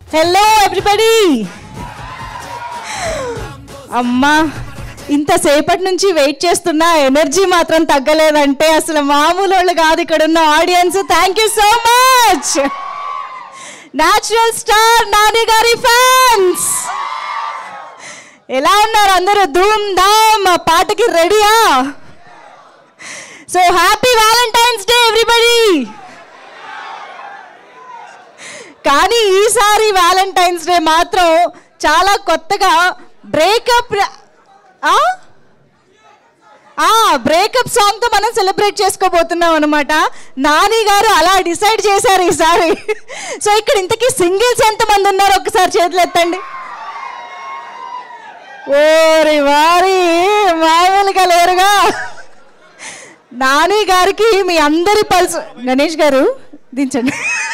Hello everybody అమ్మా ఇంతసేపటి నుంచి wait చేస్తున్న ఎనర్జీ మాత్రం తగ్గలేదంటే అసలు మామూలు వాళ్ళు కాదు ఇక్కడ ఉన్న audience thank you so much natural star Nani గారి ఫ్యాన్స్ ఎలా ఉన్నారు అందరూ ధూమ్ ధామ్ ఆ పాటకి రెడీయా so happy valentine's day everybody కానీ ఈసారి వ్యాలంటైన్స్ డే మాత్రం చాలా కొత్తగా బ్రేకప్ బ్రేకప్ సాంగ్ తో మనం సెలబ్రేట్ చేసుకోబోతున్నాం అనమాట నాని గారు అలా డిసైడ్ చేశారు ఈసారి సో ఇక్కడ ఇంతకీ సింగిల్స్ ఎంతమంది ఉన్నారు ఒక్కసారి చేతులు ఎత్తండి ఓరి వారి మామూలుగా లేరుగా నాని గారికి మీ అందరి పల్స్ గణేష్ గారు దించండి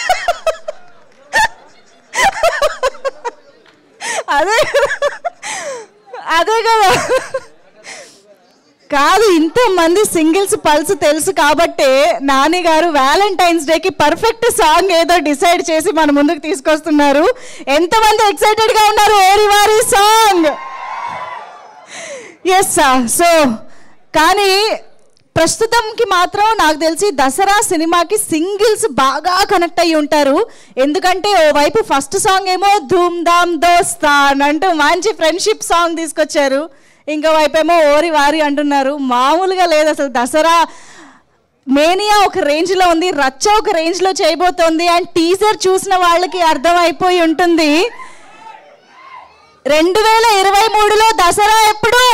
అదే అదే కదా కాదు ఇంతమంది సింగిల్స్ పల్స్ తెలుసు కాబట్టే నాని గారు వ్యాలంటైన్స్ డేకి పర్ఫెక్ట్ సాంగ్ ఏదో డిసైడ్ చేసి మన ముందుకు తీసుకొస్తున్నారు ఎంతమంది ఎక్సైటెడ్ గా ఉన్నారు ఓరి వారి సాంగ్ ఎస్ సో కానీ ప్రస్తుతంకి మాత్రం నాకు తెలిసి దసరా సినిమాకి సింగిల్స్ బాగా కనెక్ట్ అయ్యి ఉంటారు ఎందుకంటే ఓవైపు ఫస్ట్ సాంగ్ ఏమో ధూమ్ ధామ్ దోస్తాన్ అంటూ మంచి ఫ్రెండ్షిప్ సాంగ్ తీసుకొచ్చారు ఇంకో వైపు ఏమో ఓరి వారి అంటున్నారు మామూలుగా లేదు అసలు దసరా మేనియా ఒక రేంజ్లో ఉంది రచ్చ ఒక రేంజ్లో చేయబోతోంది అండ్ టీజర్ చూసిన వాళ్ళకి అర్థమైపోయి ఉంటుంది రెండు వేల ఇరవై మూడులో దసరా ఎప్పుడు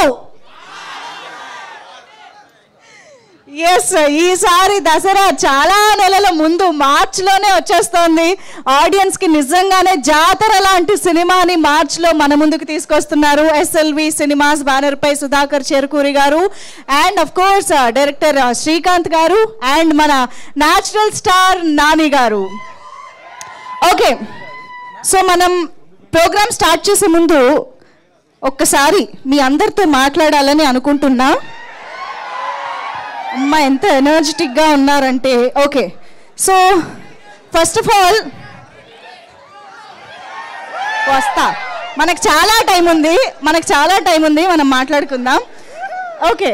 ఎస్ ఈసారి దసరా చాలా నెలల ముందు మార్చ్లోనే వచ్చేస్తోంది ఆడియన్స్కి నిజంగానే జాతర లాంటి సినిమాని మార్చ్లో మన ముందుకు తీసుకొస్తున్నారు ఎస్ఎల్వి సినిమాస్ బ్యానర్పై సుధాకర్ చెరుకూరి గారు and of course director Srikanth గారు అండ్ మన న్యాచురల్ స్టార్ నాని గారు ఓకే సో మనం ప్రోగ్రామ్ స్టార్ట్ చేసే ముందు ఒక్కసారి మీ అందరితో మాట్లాడాలని అనుకుంటున్నా అమ్మ ఎంత ఎనర్జెటిక్గా ఉన్నారంటే okay so first of all వస్తా మనకు చాలా టైం ఉంది మనకు చాలా టైం ఉంది మనం మాట్లాడుకుందాం ఓకే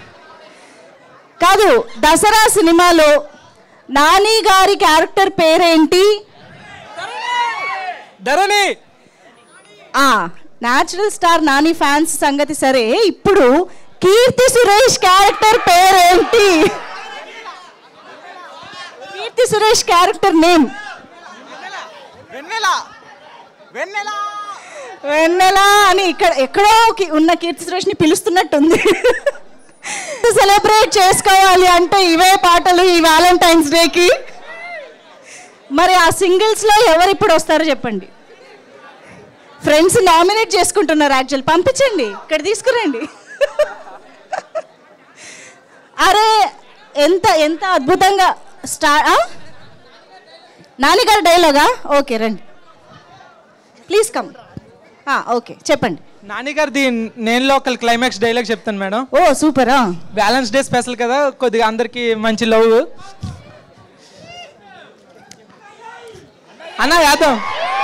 కాదు దసరా సినిమాలో నాని గారి క్యారెక్టర్ పేరేంటి Dharani natural star Nani fans సంగతి సరే ఇప్పుడు కీర్తి సురేష్ క్యారెక్టర్ పేరేంటి కీర్తి సురేష్ క్యారెక్టర్ నేమ్ వెన్నెల వెన్నెల వెన్నెల అని ఇక్కడ ఎక్కడో కి- ఉన్న కీర్తి సురేష్ని పిలుస్తున్నట్టుంది సెలబ్రేట్ చేసుకోవాలి అంటే ఇవే పాటలు ఈ వ్యాలంటైన్స్ డేకి మరి ఆ సింగిల్స్లో ఎవరు ఇప్పుడు వస్తారో చెప్పండి ఫ్రెండ్స్ నామినేట్ చేసుకుంటున్నారు యాక్చువల్ పంపించండి ఇక్కడ తీసుకురండి అరే ఎంత ఎంత అద్భుతంగా స్టార్ నాన్నగారు డైలాగా ఓకే రండి ప్లీజ్ కమ్ ఓకే చెప్పండి నాన్నగారిది నేను లోకల్ క్లైమాక్స్ డైలాగ్ చెప్తాను మేడం ఓ సూపరా బ్యాలెన్స్ డే స్పెషల్ కదా కొద్దిగా అందరికి మంచి లవ్ అన్న యాదవ్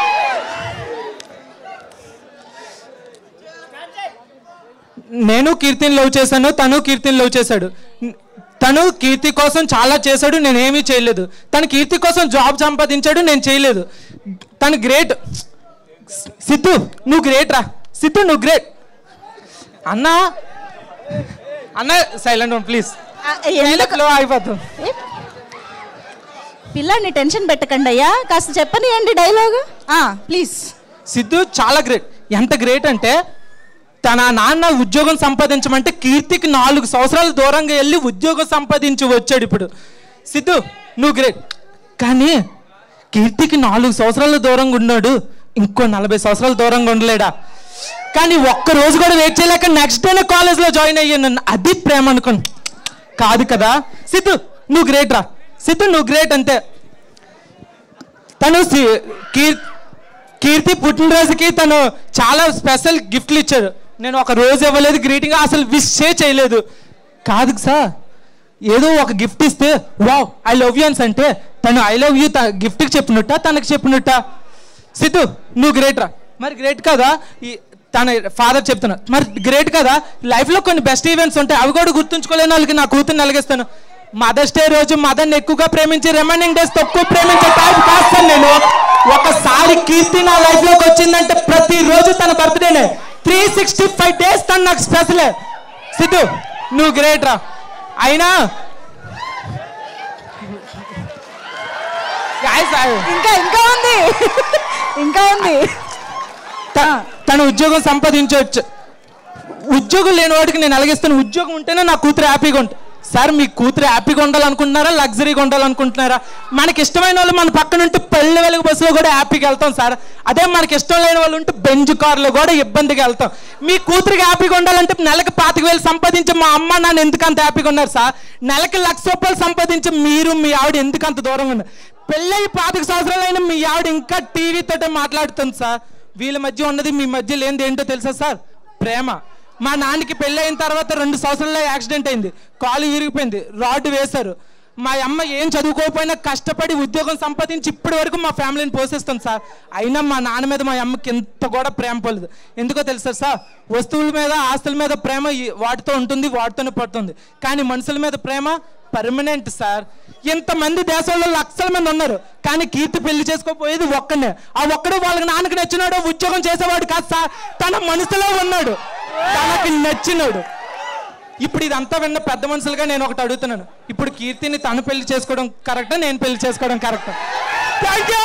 నేను కీర్తిని లవ్ చేశాను తను కీర్తిని లవ్ చేశాడు తను కీర్తి కోసం చాలా చేశాడు నేను ఏమీ చేయలేదు తను కీర్తి కోసం జాబ్ సంపాదించాడు నేను చేయలేదు తను గ్రేట్ సిద్ధు నువ్వు గ్రేట్ రా సిద్ధు నువ్వు గ్రేట్ అన్నా అన్న సైలెంట్ ప్లీజ్ ఎందుకు లో అయిపోతాం ఏ? పిల్లాడిని టెన్షన్ పెట్టకండి అయ్యా కాస్త చెప్పనియండి డైలాగ్ ప్లీజ్ సిద్ధు చాలా గ్రేట్ ఎంత గ్రేట్ అంటే తన నాన్న ఉద్యోగం సంపాదించమంటే కీర్తికి నాలుగు సంవత్సరాల దూరంగా వెళ్ళి ఉద్యోగం సంపాదించి వచ్చాడు ఇప్పుడు సిద్ధు నువ్వు గ్రేట్ కానీ కీర్తికి నాలుగు సంవత్సరాల దూరంగా ఉన్నాడు ఇంకో నలభై సంవత్సరాల దూరంగా ఉండలేడా కానీ ఒక్క రోజు కూడా వెయిట్ చేయలేక నెక్స్ట్ డేనే కాలేజ్లో జాయిన్ అయ్యాను అది ప్రేమ అనుకోండి కాదు కదా సిద్ధు నువ్వు గ్రేట్ రా సిద్ధు నువ్వు గ్రేట్ అంతే తను సి- కీర్ కీర్తి పుట్టినరోజుకి తను చాలా స్పెషల్ గిఫ్ట్లు ఇచ్చాడు నేను ఒక రోజు ఇవ్వలేదు గ్రీటింగ్ అసలు విష్ చేయలేదు కాదు సార్ ఏదో ఒక గిఫ్ట్ ఇస్తే వావ్ ఐ లవ్ యూ అని అంటే తను ఐ లవ్ యూ గిఫ్ట్కి చెప్పినట్ట తనకి చెప్పినట్ట సిద్ధు నువ్వు గ్రేట్ రా మరి గ్రేట్ కదా ఈ తన ఫాదర్ చెప్తున్నా మరి గ్రేట్ కదా లైఫ్లో కొన్ని బెస్ట్ ఈవెంట్స్ ఉంటాయి అవి కూడా గుర్తుంచుకోలేని వాళ్ళకి నా కూతుర్ని అలిగిస్తాను మదర్స్ డే రోజు మదర్ని ఎక్కువగా ప్రేమించి రిమైనింగ్ డేస్ తక్కువ ప్రేమించే టైప్ కాస్తాను నేను ఒకసారి కీర్తి నా లైఫ్లోకి వచ్చిందంటే ప్రతిరోజు తన బర్త్డేనే త్రీ సిక్స్టీ ఫైవ్ డేస్ తను నాకు స్పెషలే సిద్ధు నువ్వు గ్రేట్ రా అయినా Guys, I- ఇంకా ఇంకా ఉంది ఇంకా ఉంది త- తన ఉద్యోగం సంపాదించవచ్చు ఉద్యోగం లేని వాడికి నేను అలగిస్తాను ఉద్యోగం ఉంటేనే నా కూతురు హ్యాపీగా ఉంటుంది సార్ మీ కూతురు హ్యాపీగా ఉండాలనుకుంటున్నారా లగ్జరీగా ఉండాలనుకుంటున్నారా మనకి ఇష్టమైన వాళ్ళు మన పక్కన ఉంటే పెళ్లి వెలుగు బస్సులో కూడా హ్యాపీగా వెళ్తాం సార్ అదే మనకి ఇష్టం లేని వాళ్ళు ఉంటే బెంజ్ కార్లో కూడా ఇబ్బందిగా వెళ్తాం మీ కూతురికి హ్యాపీగా ఉండాలంటే నెలకి పాతిక వేలు సంపాదించి మా అమ్మ నాన్న ఎందుకు అంత హ్యాపీగా ఉన్నారు సార్ నెలకి లక్ష రూపాయలు సంపాదించి మీరు మీ ఆవిడ ఎందుకు అంత దూరంగా ఉన్నారు పెళ్ళయి పాతిక సంవత్సరాలైనా మీ ఆవిడ ఇంకా టీవీతోటే మాట్లాడుతుంది సార్ వీళ్ళ మధ్య ఉన్నది మీ మధ్య లేనిది ఏంటో తెలుసా సార్ ప్రేమ మా నాన్నకి పెళ్ళి అయిన తర్వాత రెండు సంవత్సరాల్లో యాక్సిడెంట్ అయింది కాలు విరిగిపోయింది రాడ్ వేశారు మా అమ్మ ఏం చదువుకోకపోయినా కష్టపడి ఉద్యోగం సంపాదించి ఇప్పటి వరకు మా ఫ్యామిలీని పోషిస్తుంది సార్ అయినా మా నాన్న మీద మా అమ్మకి ఎంత కూడా ప్రేమ పోలేదు ఎందుకో తెలుసా సార్ వస్తువుల మీద ఆస్తుల మీద ప్రేమ ఈ- వాటితో ఉంటుంది వాటితోనే పడుతుంది కానీ మనుషుల మీద ప్రేమ పర్మనెంట్ సార్ ఇంతమంది దేశంలో లక్షల మంది ఉన్నారు కానీ కీర్తి పెళ్లి చేసుకోపోయేది ఒక్కనే ఆ ఒక్కడే వాళ్ళకి నాన్నకి నచ్చినాడు ఉద్యోగం చేసేవాడు కాదు సార్ తన మనసులో ఉన్నాడు తనకి నచ్చినాడు ఇప్పుడు ఇదంతా విన్న పెద్ద మనుషులుగా నేను ఒకటి అడుగుతున్నాను ఇప్పుడు కీర్తిని తను పెళ్లి చేసుకోవడం కరెక్టా నేను పెళ్లి చేసుకోవడం కరెక్టా థ్యాంక్ యూ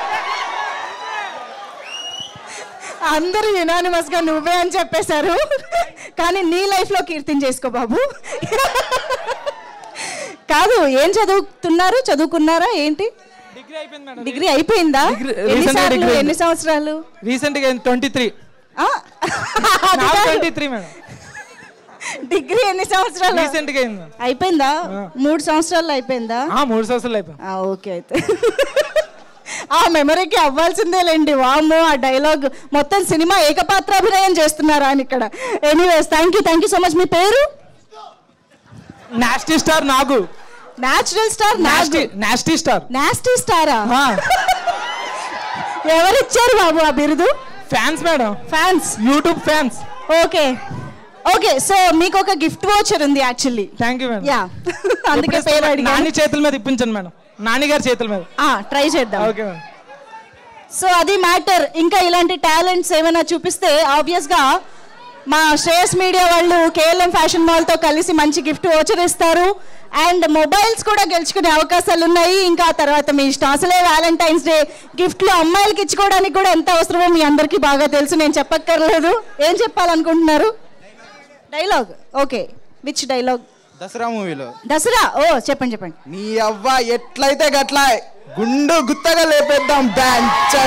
అందరూ యునానిమస్ గా నువ్వే అని చెప్పేశారు కానీ నీ లైఫ్ లో కీర్తిని చేసుకో బాబు కాదు ఏం చదువుతున్నారు చదువుకున్నారా ఏంటి డిగ్రీ అయిపోయింది మేడం డిగ్రీ అయిపోయిందా Degree- recent గా ఎన్నిసార్లు degree అయింది. ఎన్ని సంవత్సరాలు రీసెంట్గా ట్వంటీ త్రీ ఆ? అది కాదు. ట్వంటీ త్రీ మేడం డిగ్రీ ఎన్ని సంవత్సరాలు రీసెంట్గా అయింది మేడం. అయిపోయిందా మూడు సంవత్సరాలు అయిపోయిందా ఆ, మూడు సంవత్సరాలు అయిపోయింది ఆ, ఓకే అయితే ఆ మెమరీకి అవ్వాల్సిందేలేండి వామ్మో ఆ డైలాగ్ మొత్తం సినిమా ఏకపాత్రాభినయం చేస్తున్నారు ఆయన ఇక్కడ anyways thank you thank you so much మీ పేరు nasty star Nagu natural star nasty nasty star nasty స్టారా ఎవరిచ్చారు బాబు ఆ బిరుదు fans madam fans YouTube fans okay okay so మీకు ఒక గిఫ్ట్ వోచర్ ఉంది actually thank you madam yeah అందుకే పేరు అడిగాను నాని చేతుల మీద ఇప్పించండి మేడం నాని గారి చేతుల మీద ట్రై చేద్దాం ఓకే మేడం సో అది మ్యాటర్ ఇంకా ఇలాంటి టాలెంట్స్ ఏమైనా చూపిస్తే ఆబ్వియస్ గా మా శ్రేయస్ మీడియా వాళ్ళు కేఎల్ఎం ఫ్యాషన్ మాల్ తో కలిసి మంచి గిఫ్ట్ ఓచర్ ఇస్తారు అండ్ మొబైల్స్ కూడా గెలుచుకునే అవకాశాలు ఉన్నాయి ఇంకా ఆ తర్వాత మీ ఇష్టం అసలే వ్యాలంటైన్స్ డే గిఫ్ట్లు అమ్మాయిలకి ఇచ్చుకోవడానికి కూడా ఎంత అవసరమో మీ అందరికీ బాగా తెలుసు నేను చెప్పక్కర్లేదు ఏం చెప్పాలనుకుంటున్నారు dialogue okay which dialogue Dasara మూవీలో దసరా ఓ చెప్పండి చెప్పండి నీ అవ్వ ఎట్లయితే గట్లా గుండు గుత్తగా లేపేద్దాం బ్యాంచ్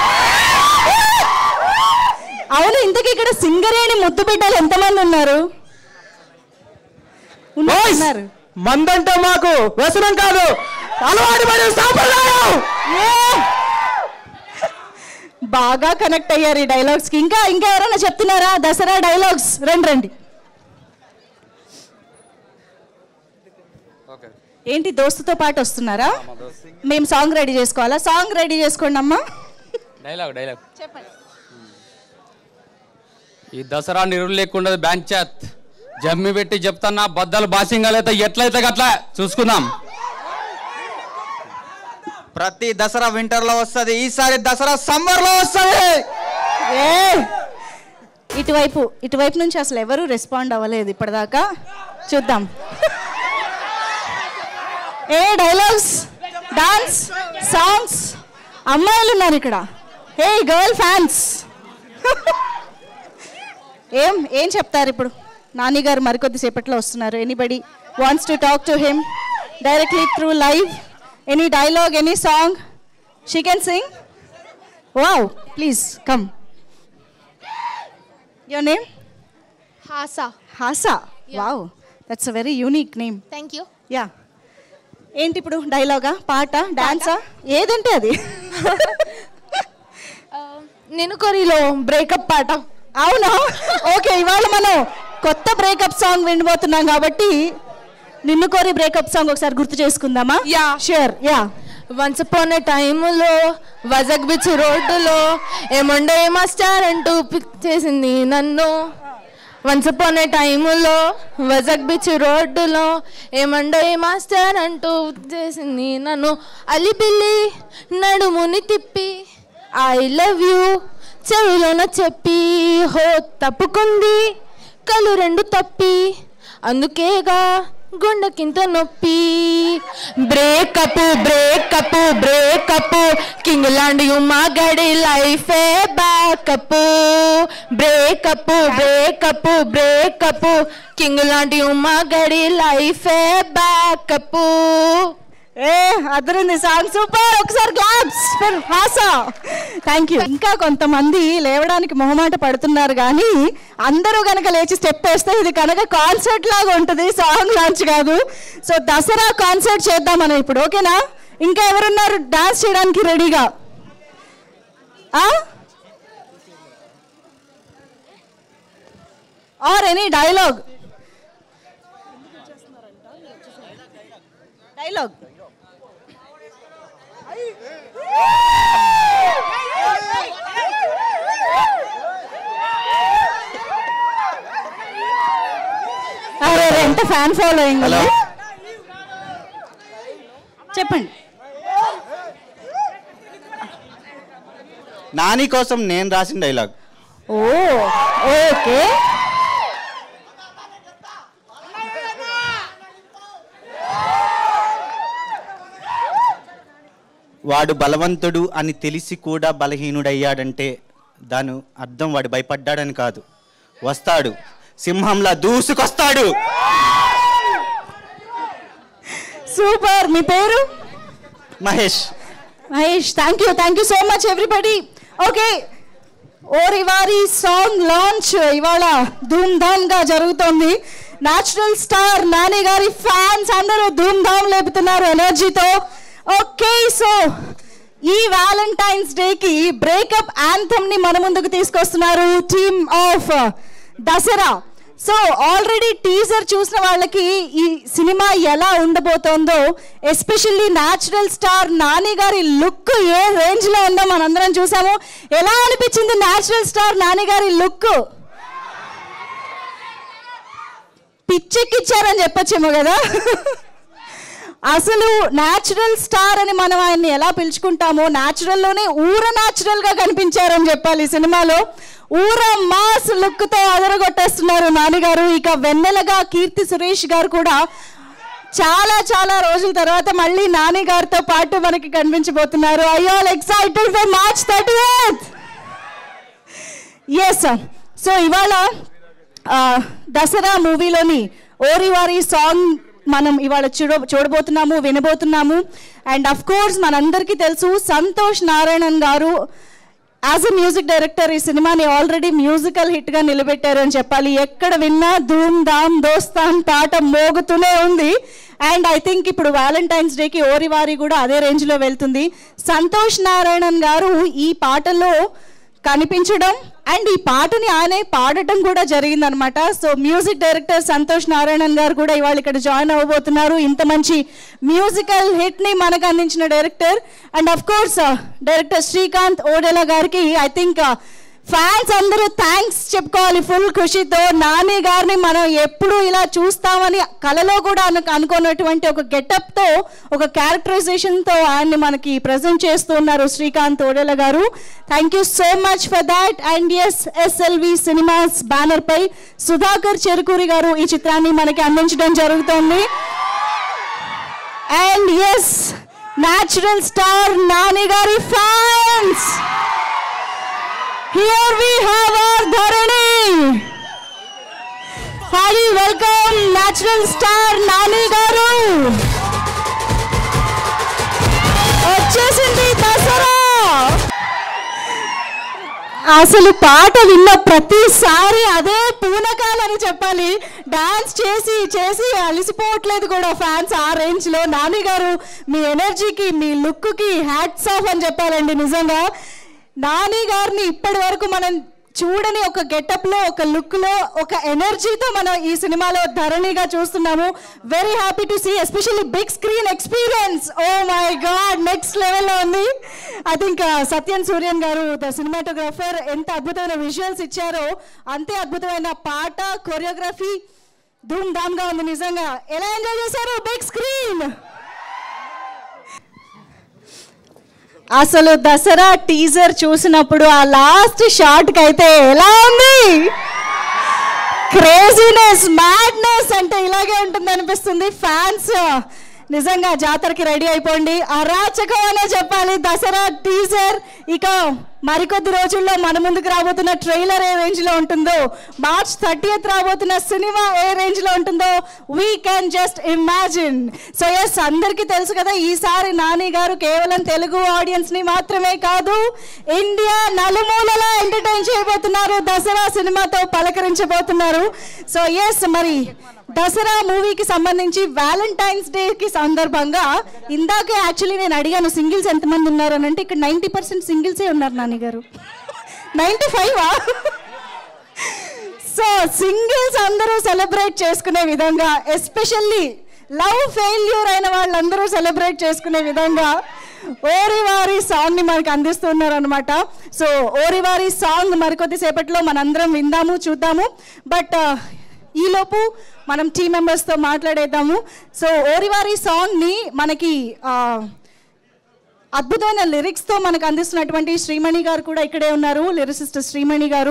అవును ఇంతకీ ఇక్కడ సింగరేణి ముద్దు బిడ్డలు ఎంతమంది ఉన్నారు ఉన్నారు, ఉన్నారు మందంటే మాకు వ్యసనం కాదు అలవాటు పడే సాంప్రదాయం ఏ! బాగా కనెక్ట్ అయ్యారు ఈ డైలాగ్స్ కి ఇంకా ఇంకా ఎవరైనా చెప్తున్నారా దసరా డైలాగ్స్ రండి రండి ఏంటి దోస్తుతో పాటు వస్తున్నారా మేము సాంగ్ రెడీ చేసుకోవాలా సాంగ్ రెడీ చేసుకోండి అమ్మా డైలాగ్ డైలాగ్ చెప్పండి ఈ దసరా నిరులు లేకుండా బ్యాంచాత్ జమ్మి పెట్టి చెప్తాన్నా బద్దలు బాసింగాలైతే ఎట్లయితే గట్లా చూసుకుందాం ప్రతి దసరా వింటర్ లో వస్తది ఈసారి దసరా సమ్మర్ లో వస్తది ఏ ఇటువైపు ఇటువైపు నుంచి అసలు ఎవరు రెస్పాండ్ అవ్వలేదు ఇప్పటిదాకా చూద్దాం ఏ డైలాగ్స్ డాన్స్ సాంగ్స్ అమ్మాయిలు ఉన్నారు ఇక్కడ హే గర్ల్ ఫ్యాన్స్ ఏం ఏం చెప్తారు ఇప్పుడు నాని గారు మరికొద్ది సేపట్లో వస్తున్నారు anybody wants to talk to him directly through live any dialogue any song she can sing wow please come your name Hasa. Hasa wow that's a very unique name Thank you. Yeah ఏంటి ఇప్పుడు డైలాగా పాట డాన్సా ఏదంటే అది నేను కొరిలో breakup పాట అవునా okay ఇవాళ మనం కొత్త బ్రేకప్ సాంగ్ వినబోతున్నాం కాబట్టి నిన్ను కోరి బ్రేకప్ సాంగ్ ఒకసారి గుర్తు చేసుకుందామా Yeah. Sure yeah once upon a టైములో వజక్ బిచ్ రోడ్డులో ఏమండే మాస్టర్ అంటూ పిక్ చేసింది నన్ను వన్స్ అపాన్ ఏ టైములో వజక్ బిచ్ రోడ్డులో ఏమండే మాస్టర్ అంటూ చేసింది నన్ను అలిపిల్లి నడుముని తిప్పి ఐ లవ్ యూ చెవిలోన చెప్పి హో తప్పుకుంది కళ్ళు రెండు తప్పి అందుకేగా గుండెకింత నొప్పి బ్రేకప్ బ్రేకప్ బ్రేకప్ కింగ్ లాంటి మగడి లైఫే backup breakup breakup breakup king లాంటి మగడి లైఫే బ్యాకప్ ఏ అదరింది సాంగ్ సూపర్ ఒకసారి claps for Hasa thank you ఇంకా కొంతమంది లేవడానికి మొహమాట పడుతున్నారు కానీ అందరూ కనుక లేచి స్టెప్ వేస్తే ఇది కనుక కాన్సర్ట్ లాగా ఉంటుంది సాంగ్ లాంచ్ కాదు సో దసరా కాన్సర్ట్ చేద్దాం మనం ఇప్పుడు ఓకేనా ఇంకా ఎవరున్నారు డాన్స్ చేయడానికి రెడీగా ఆర్ ఎనీ డైలాగ్ డైలాగ్ అరే అరే, ఎంత ఫ్యాన్ ఫాలోయింగ్ Hello. చెప్పండి నాని కోసం నేను రాసిన డైలాగ్ ఓ ఓకే వాడు బలవంతుడు అని తెలిసి కూడా బలహీనుడయ్యాడంటే దాని అర్థం వాడు భయపడ్డాడని కాదు వస్తాడు సింహంలా దూసుకొస్తాడు సూపర్ మీ పేరు Mahesh Mahesh thank you thank you so much everybody okay Orivaari song launch ఇవాళ ధూమ్ ధామ్ గా జరుగుతోంది నేచురల్ స్టార్ నాని గారి ఫ్యాన్స్ అందరూ ధూమ్ ధామ్ లేపుతున్నారు ఎనర్జీతో ఓకే సో ఈ వ్యాలంటైన్స్ డే కి బ్రేకప్ యాంథమ్ ని మన ముందుకు తీసుకొస్తున్నారు team of Dasara so already teaser చూసిన వాళ్ళకి ఈ సినిమా ఎలా ఉండబోతోందో ఎస్పెషల్లీ న్యాచురల్ స్టార్ నాని గారి లుక్ ఏ రేంజ్ లో ఉందో మనందరం చూసాము ఎలా అనిపించింది న్యాచురల్ స్టార్ నాని గారి లుక్ పిచ్చెక్కిచ్చారని చెప్పొచ్చేమో కదా అసలు న్యాచురల్ స్టార్ అని మనం ఆయన్ని ఎలా పిలుచుకుంటామో న్యాచురల్లోనే ఊర న్యాచురల్ గా కనిపించారని చెప్పాలి ఈ సినిమాలో ఊర మాస్ లుక్ తో అదరగొట్టేస్తున్నారు నాన్నగారు ఇక వెన్నెలగా కీర్తి సురేష్ గారు కూడా చాలా చాలా రోజుల తర్వాత మళ్ళీ నాని గారితో పాటు మనకి కనిపించబోతున్నారు అయ్యో excited for March thirty yes so ఇవాళ ఆ, దసరా మూవీలోని ఓరివారి సాంగ్ మనం ఇవాళ చూడ చూడబోతున్నాము వినబోతున్నాము అండ్ అఫ్ కోర్స్ మనందరికీ తెలుసు సంతోష్ నారాయణన్ గారు యాజ్ ఎ మ్యూజిక్ డైరెక్టర్ ఈ సినిమాని ఆల్రెడీ మ్యూజికల్ హిట్ గా నిలబెట్టారు అని చెప్పాలి ఎక్కడ విన్నా ధూమ్ ధామ్ దోస్తాన్ పాట మోగుతూనే ఉంది అండ్ ఐ థింక్ ఇప్పుడు వ్యాలంటైన్స్ డేకి ఓరివారి కూడా అదే రేంజ్ లో వెళ్తుంది సంతోష్ నారాయణన్ గారు ఈ పాటలో కనిపించడం అండ్ ఈ పాటని ఆయనే పాడటం కూడా జరిగిందనమాట so music director Santhosh Narayanan గారు కూడా ఇవాళ ఇక్కడ జాయిన్ అవ్వబోతున్నారు ఇంత మంచి మ్యూజికల్ హిట్ ని మనకు అందించిన director and of course director Srikanth Odela గారికి ఐ థింక్ ఫ్యాన్స్ అందరూ థ్యాంక్స్ చెప్పుకోవాలి ఫుల్ ఖుషితో నాని గారిని మనం ఎప్పుడు ఇలా చూస్తామని కలలో కూడా అను అనుకున్నటువంటి ఒక గెటప్ తో ఒక క్యారెక్టరైజేషన్ తో ఆయన్ని మనకి ప్రజెంట్ చేస్తున్నారు శ్రీకాంత్ ఓడెల గారు thank you so much for that and yes SLV Cinemas banner పై సుధాకర్ చెరుకూరి గారు ఈ చిత్రాన్ని మనకి అందించడం జరుగుతోంది and yes natural star Nani గారి fans Here we have our Dharani. Highly welcome natural star Nani గారు వచ్చేసింది దసరా అసలు పాట విన్న ప్రతిసారి అదే పూనకాలని చెప్పాలి డాన్స్ చేసి చేసి అలిసిపోవట్లేదు కూడా ఫ్యాన్స్ ఆ రేంజ్ లో నాని గారు మీ ఎనర్జీకి మీ లుక్ కి హ్యాట్స్ ఆఫ్ అని చెప్పాలండి నిజంగా నాని గారిని ఇప్పటి వరకు మనం చూడని ఒక గెటప్ లో ఒక లుక్ లో ఒక ఎనర్జీతో మనం ఈ సినిమాలో ధరణిగా చూస్తున్నాము very happy to see especially big screen experience oh my God next లెవెల్లో ఉంది ఐ థింక్ సత్యన్ సూర్యన్ గారు ద సినిమాటోగ్రాఫర్ ఎంత అద్భుతమైన విజువల్స్ ఇచ్చారో అంతే అద్భుతమైన పాట కొరియోగ్రఫీ ధూమ్ ధామ్ గా ఉంది నిజంగా ఎలా ఎంజాయ్ చేశారు బిగ్ స్క్రీన్ అసలు దసరా టీజర్ చూసినప్పుడు ఆ లాస్ట్ షాట్ కి అయితే ఎలా ఉంది క్రేజీనెస్ మ్యాడ్నెస్ అంటే ఇలాగే ఉంటుంది అనిపిస్తుంది ఫ్యాన్స్ నిజంగా జాతరకి రెడీ అయిపోండి అరాచకం అనే చెప్పాలి దసరా టీజర్ ఇక మరికొద్ది రోజుల్లో మన ముందుకు రాబోతున్న ట్రైలర్ ఏ రేంజ్ లో ఉంటుందో మార్చ్ థర్టీయత్ రాబోతున్న సినిమా ఏ రేంజ్ లో ఉంటుందో we can just imagine so yes అందరికీ తెలుసు కదా ఈసారి నాని గారు కేవలం తెలుగు ఆడియన్స్ ని మాత్రమే కాదు ఇండియా నలుమూలలా ఎంటర్టైన్ చేయబోతున్నారు దసరా సినిమాతో పలకరించబోతున్నారు సో ఎస్ మరి దసరా మూవీకి సంబంధించి వ్యాలంటైన్స్ డే కి సందర్భంగా ఇందాకే యాక్చువల్లీ నేను అడిగాను సింగిల్స్ ఎంతమంది ఉన్నారు అని అంటే ఇక్కడ నైంటీ పర్సెంట్ సింగిల్సే ఉన్నారు నాని గారు నైంటీ ఫైవా సో సింగిల్స్ అందరూ సెలబ్రేట్ చేసుకునే విధంగా ఎస్పెషల్లీ లవ్ ఫెయిల్యూర్ అయిన వాళ్ళందరూ సెలబ్రేట్ చేసుకునే విధంగా ఓరివారి సాంగ్ ని మనకు అందిస్తున్నారు అనమాట సో ఓరివారి సాంగ్ మరికొద్దిసేపట్లో మనందరం విందాము చూద్దాము బట్ ఈలోపు మనం టీం మెంబర్స్తో మాట్లాడేద్దాము సో ఓరివారి సాంగ్ని మనకి ఆ, అద్భుతమైన లిరిక్స్తో మనకు అందిస్తున్నటువంటి శ్రీమణి గారు కూడా ఇక్కడే ఉన్నారు లిరిసిస్ట్ శ్రీమణి గారు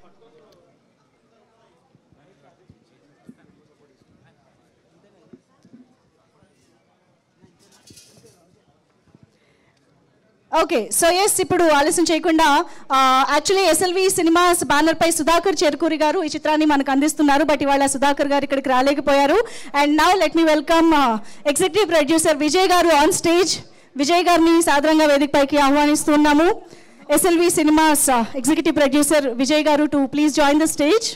ఓకే సో ఎస్ ఇప్పుడు ఆలస్యం చేయకుండా యాక్చువల్లీ ఎస్ఎల్వి సినిమాస్ బ్యానర్ పై సుధాకర్ చెరుకూరి గారు ఈ చిత్రాన్ని మనకు అందిస్తున్నారు బట్ ఇవాళ సుధాకర్ గారు ఇక్కడికి రాలేకపోయారు and now let me welcome executive producer Vijay గారు ఆన్ స్టేజ్ విజయ్ గారిని సాధారణంగా వేదికపైకి ఆహ్వానిస్తున్నాము SLV Cinemas executive producer Vijay గారు to please join the stage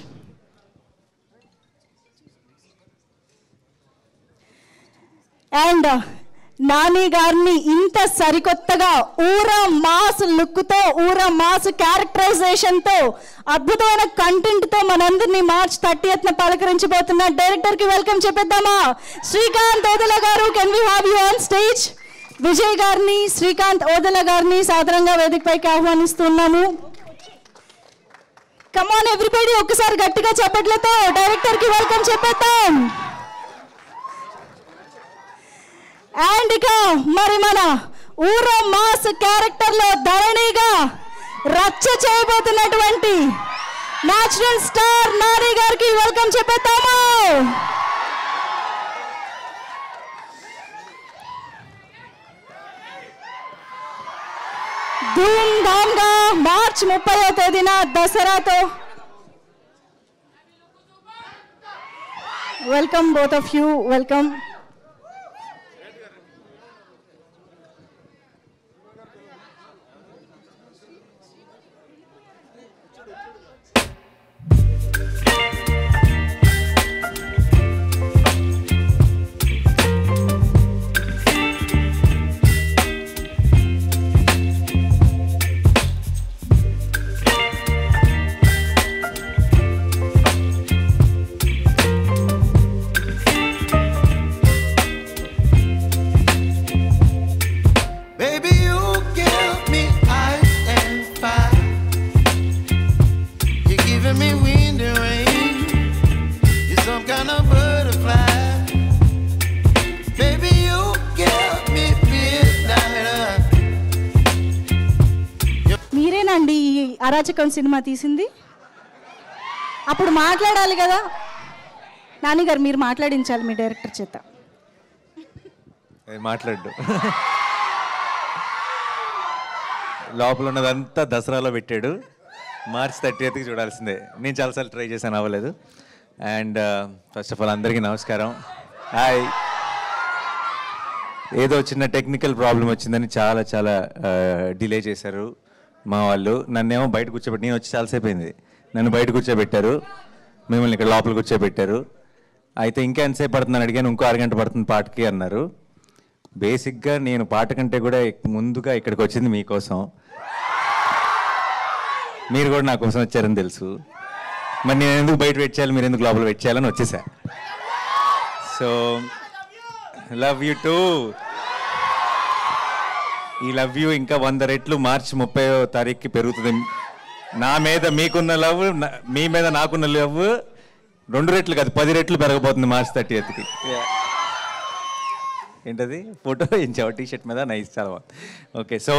and Nani గారిని ఇంత సరికొత్తగా ఊర మాస్ లుక్ తో ఊర మాస్ క్యారెక్టరైజేషన్ తో అద్భుతమైన కంటెంట్ తో మనందరినీ మార్చ్ థర్టీ న పలకరించబోతున్న డైరెక్టర్ కి వెల్కమ్ చెప్పేద్దామా శ్రీకాంత్ ఓదల గారు can we have you on stage Vijay గారిని శ్రీకాంత్ ఓదల గారిని సాధారణంగా వేదికపైకి ఆహ్వానిస్తున్నాము కమాన్ ఎవ్రీబడి ఒక్కసారి గట్టిగా చెప్పట్లతో డైరెక్టర్ కి వెల్కమ్ చెప్పేద్దాం అండ్ ఇక మరి మన ఊర మాస్ క్యారెక్టర్ లో ధరణిగా రచ్చ చేయబోతున్నటువంటి నేచురల్ స్టార్ నాని గారికి వెల్కమ్ చెప్పేద్దాము ధూమ్ ధామ్ గా మార్చ్ ముప్పై తేదీన దసరాతో welcome both of you welcome Baby, you give me ice and fire. You're giving me wind and rain. You're some kind of butterfly. Baby, you give me midnight. మీరేనండి ఈ అరాచకం cinema తీసింది అప్పుడు మాట్లాడాలి కదా నాన్నగారు మీరు మాట్లాడించాలి మీ డైరెక్టర్ చేత అది మాట్లాడు లోపల ఉన్నదంతా దసరాలో పెట్టాడు మార్చ్ థర్టీ ఎయిత్కి చూడాల్సిందే నేను చాలాసార్లు ట్రై చేశాను అవ్వలేదు అండ్ ఫస్ట్ ఆఫ్ ఆల్ అందరికీ నమస్కారం హాయ్ ఏదో చిన్న టెక్నికల్ ప్రాబ్లం వచ్చిందని చాలా చాలా డిలే చేశారు మా వాళ్ళు నన్నేమో బయట కూర్చోబెట్టి నేను వచ్చి చాలాసేపు అయింది నన్ను బయట కూర్చోబెట్టారు మిమ్మల్ని ఇక్కడ లోపల కూర్చోబెట్టారు అయితే ఇంకా ఎంతసేపు పడుతుందని అడిగాను ఇంకో అరగంట పడుతుంది పాటకి అన్నారు బేసిక్గా నేను పాట కంటే కూడా ఎక్- ముందుగా ఇక్కడికి వచ్చింది మీకోసం మీరు కూడా నా కోసం వచ్చారని తెలుసు మరి నేను ఎందుకు బయట వెయిట్ చేయాలి మీరు ఎందుకు లోపల వెయిట్ చేయాలని వచ్చేసా సో లవ్ యూ టూ ఈ లవ్ యూ ఇంకా వంద రెట్లు మార్చి ముప్పై తారీఖుకి పెరుగుతుంది నా మీద మీకున్న లవ్ నా- మీ మీద నాకున్న లవ్ రెండు రెట్లు కాదు పది రెట్లు పెరగబోతుంది మార్చ్ థర్టీ ఎత్కి ఏంటది ఫోటో ఇచ్చావు టీ షర్ట్ మీద నైస్ చాలా బాగుంది ఓకే సో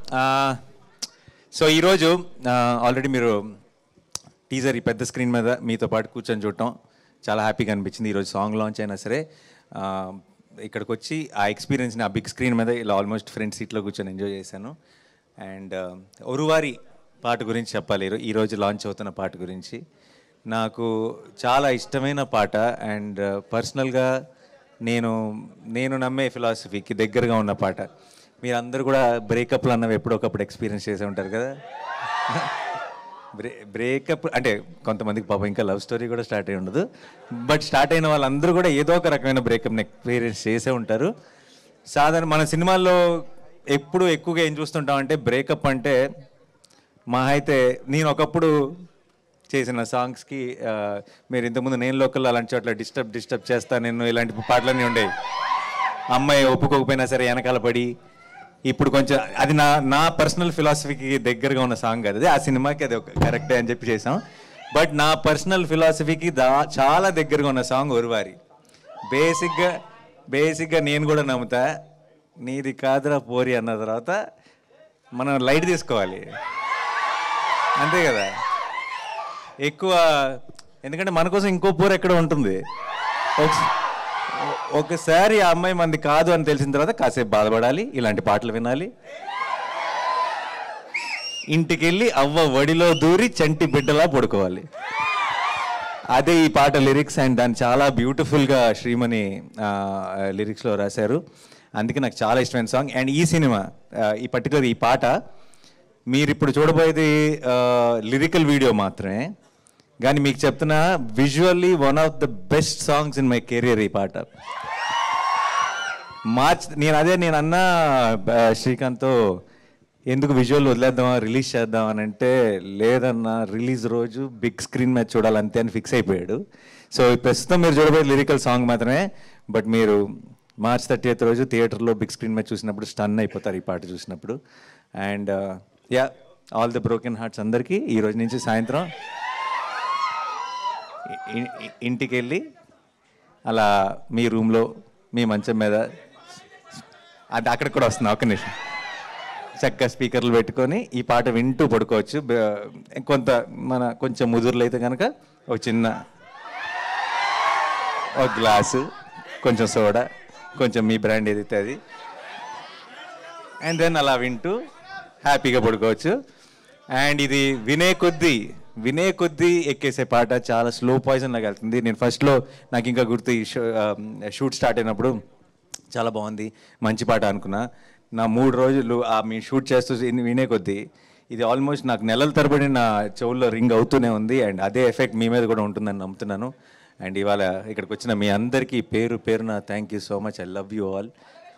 సో ఈరోజు ఆల్రెడీ మీరు టీజర్ ఈ పెద్ద స్క్రీన్ మీద మీతో పాటు కూర్చొని చూడటం చాలా హ్యాపీగా అనిపించింది ఈరోజు సాంగ్ లాంచ్ అయినా సరే ఆ, ఇక్కడికి వచ్చి ఆ ఎక్స్పీరియన్స్ని ఆ బిగ్ స్క్రీన్ మీద ఇలా ఆల్మోస్ట్ ఫ్రంట్ సీట్లో కూర్చొని ఎంజాయ్ చేశాను అండ్ ఒరువారి పాట గురించి చెప్పాలి ఈరో- ఈరోజు లాంచ్ అవుతున్న పాట గురించి నాకు చాలా ఇష్టమైన పాట అండ్ పర్సనల్గా నేను నేను నమ్మే ఫిలాసఫీకి దగ్గరగా ఉన్న పాట మీరందరూ కూడా బ్రేకప్లు అన్నవి ఎప్పుడొకప్పుడు ఎక్స్పీరియన్స్ చేసే ఉంటారు కదా బ్రే బ్రేకప్ అంటే కొంతమందికి పాపం ఇంకా లవ్ స్టోరీ కూడా స్టార్ట్ అయి ఉండదు బట్ స్టార్ట్ అయిన వాళ్ళందరూ కూడా ఏదో ఒక రకమైన బ్రేకప్ని ఎక్స్పీరియన్స్ చేసే ఉంటారు సాధారణ మన సినిమాల్లో ఎప్పుడు ఎక్కువగా ఏం చూస్తుంటాం అంటే బ్రేకప్ అంటే మా అయితే నేను ఒకప్పుడు చేసిన సాంగ్స్కి ఆ, మీరు ఇంతకుముందు నేను లోకల్ అలాంటి చోట్ల డిస్టర్బ్ డిస్టర్బ్ చేస్తా నేను ఇలాంటి పాటలన్నీ ఉండేవి అమ్మాయి ఒప్పుకోకపోయినా సరే వెనకాల పడి ఇప్పుడు కొంచెం అది నా నా పర్సనల్ ఫిలాసఫీకి దగ్గరగా ఉన్న సాంగ్ కదా అది ఆ సినిమాకి అది ఒక కరెక్టే అని చెప్పి చేసాం బట్ నా పర్సనల్ ఫిలాసఫీకి దా చాలా దగ్గరగా ఉన్న సాంగ్ ఒరువారి బేసిక్గా బేసిక్గా నేను కూడా నమ్ముతా నీది కాదురా పోరి అన్న తర్వాత మనం లైట్ తీసుకోవాలి అంతే కదా ఎక్కువ ఎందుకంటే మన కోసం ఇంకో పూర ఎక్కడ ఉంటుంది ఒక- ఒకసారి ఆ అమ్మాయి మంది కాదు అని తెలిసిన తర్వాత కాసేపు బాధపడాలి ఇలాంటి పాటలు వినాలి ఇంటికి వెళ్ళి అవ్వ వడిలో దూరి చంటి బిడ్డలా పడుకోవాలి అదే ఈ పాట లిరిక్స్ అండ్ దాన్ని చాలా బ్యూటిఫుల్గా శ్రీమణి ఆ, లిరిక్స్లో రాశారు అందుకే నాకు చాలా ఇష్టమైన సాంగ్ అండ్ ఈ సినిమా ఆ, ఈ పర్టికులర్ ఈ పాట మీరు ఇప్పుడు చూడబోయేది లిరికల్ వీడియో మాత్రమే కానీ మీకు చెప్తున్నా visually one of the best songs in my career ఈ పాట మార్చ్ నేను అదే నేను అన్నా ఆ, శ్రీకాంత్తో ఎందుకు విజువల్ వదిలేద్దామా రిలీజ్ చేద్దాం అని అంటే లేదన్నా రిలీజ్ రోజు బిగ్ స్క్రీన్ మీద చూడాలంతే అని ఫిక్స్ అయిపోయాడు సో ప్రస్తుతం మీరు చూడబోయే లిరికల్ సాంగ్ మాత్రమే బట్ మీరు మార్చ్ థర్టీ ఎయిత్ రోజు థియేటర్లో బిగ్ స్క్రీన్ మీద చూసినప్పుడు స్టన్ అయిపోతారు ఈ పాట చూసినప్పుడు and yeah all the broken hearts అందరికీ ఈ రోజు నుంచి సాయంత్రం ఇ- ఇ- ఇంటికి వెళ్ళి అలా మీ రూమ్లో మీ మంచం మీద అది అక్కడ కూడా వస్తుంది ఒక నిమిషం చక్కగా స్పీకర్లు పెట్టుకొని ఈ పాట వింటూ పడుకోవచ్చు బ- కొంత మన కొంచెం ముదురులు అయితే కనుక ఒక చిన్న ఒక గ్లాసు కొంచెం సోడా కొంచెం మీ బ్రాండ్ ఏదైతే అది అండ్ దెన్ అలా వింటూ హ్యాపీగా పడుకోవచ్చు అండ్ ఇది వినే కొద్దీ వినే కొద్దీ ఎక్కేసే పాట చాలా స్లో పాయిజన్ లాగా వెళ్తుంది నేను ఫస్ట్లో నాకు ఇంకా గుర్తు ఈ షో షూట్ స్టార్ట్ అయినప్పుడు చాలా బాగుంది మంచి పాట అనుకున్నా నా మూడు రోజులు ఆ మీ షూట్ చేస్తూ ఇన్ని వినే కొద్దీ ఇది ఆల్మోస్ట్ నాకు నెలల తరబడి నా చెవుల్లో రింగ్ అవుతూనే ఉంది అండ్ అదే ఎఫెక్ట్ మీ మీద కూడా ఉంటుందని నమ్ముతున్నాను అండ్ ఇవాళ ఇక్కడికి వచ్చిన మీ అందరికీ పేరు పేరున thank you so much I love you all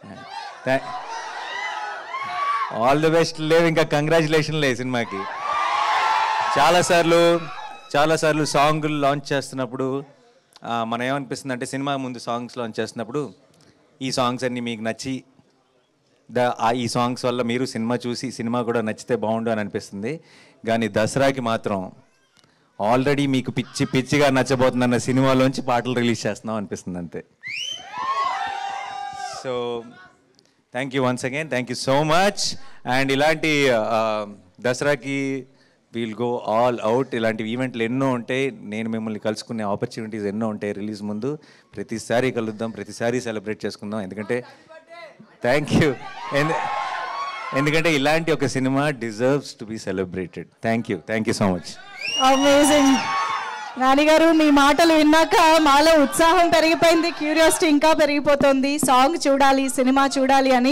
all the best లేవు ఇంకా కంగ్రాచులేషన్ లే సినిమాకి చాలాసార్లు చాలాసార్లు సాంగ్లు లాంచ్ చేస్తున్నప్పుడు ఆ, మనం ఏమనిపిస్తుంది అంటే సినిమా ముందు సాంగ్స్ లాంచ్ చేస్తున్నప్పుడు ఈ సాంగ్స్ అన్నీ మీకు నచ్చి ద ఆ ఈ సాంగ్స్ వల్ల మీరు సినిమా చూసి సినిమా కూడా నచ్చితే బాగుండు అని అనిపిస్తుంది కానీ దసరాకి మాత్రం ఆల్రెడీ మీకు పిచ్చి పిచ్చిగా నచ్చబోతుందన్న సినిమాలోంచి పాటలు రిలీజ్ చేస్తున్నాం అనిపిస్తుంది అంతే so thank you once again thank you so much and ఇలాంటి ఆ, దసరాకి వీల్ గో ఆల్ అవుట్ ఇలాంటి ఈవెంట్లు ఎన్నో ఉంటాయి నేను మిమ్మల్ని కలుసుకునే ఆపర్చునిటీస్ ఎన్నో ఉంటాయి రిలీజ్ ముందు ప్రతిసారి కలుద్దాం ప్రతిసారి సెలబ్రేట్ చేసుకుందాం ఎందుకంటే థ్యాంక్ యూ ఎందుకంటే ఇలాంటి ఒక cinema deserves to be celebrated thank you thank you so much amazing నానిగారు మీ మాటలు విన్నాక మాలో ఉత్సాహం పెరిగిపోయింది క్యూరియాసిటీ ఇంకా పెరిగిపోతుంది సాంగ్ చూడాలి సినిమా చూడాలి అని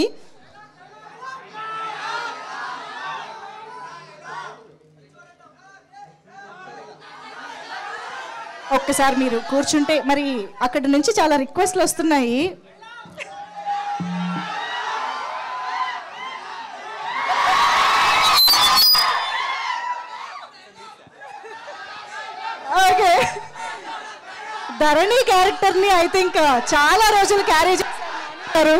ఒక్కసారి మీరు కూర్చుంటే మరి అక్కడి నుంచి చాలా రిక్వెస్ట్లు వస్తున్నాయి ధరణి క్యారెక్టర్ ని ఐ థింక్ చాలా రోజులు క్యారీ చేస్తారు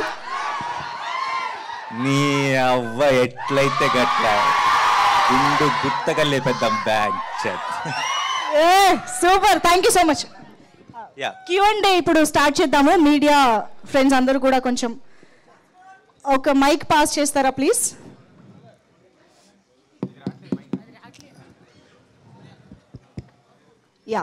నీ అవ్వ ఎట్లయితే గట్ల గుండు గుత్తగా లేపేద్దాం బ్యాంక్ చెత్ ఏ super thank you so much yeah Q and A ఇప్పుడు స్టార్ట్ చేద్దాము మీడియా ఫ్రెండ్స్ అందరూ కూడా కొంచెం ఒక మైక్ పాస్ చేస్తారా ప్లీజ్ యా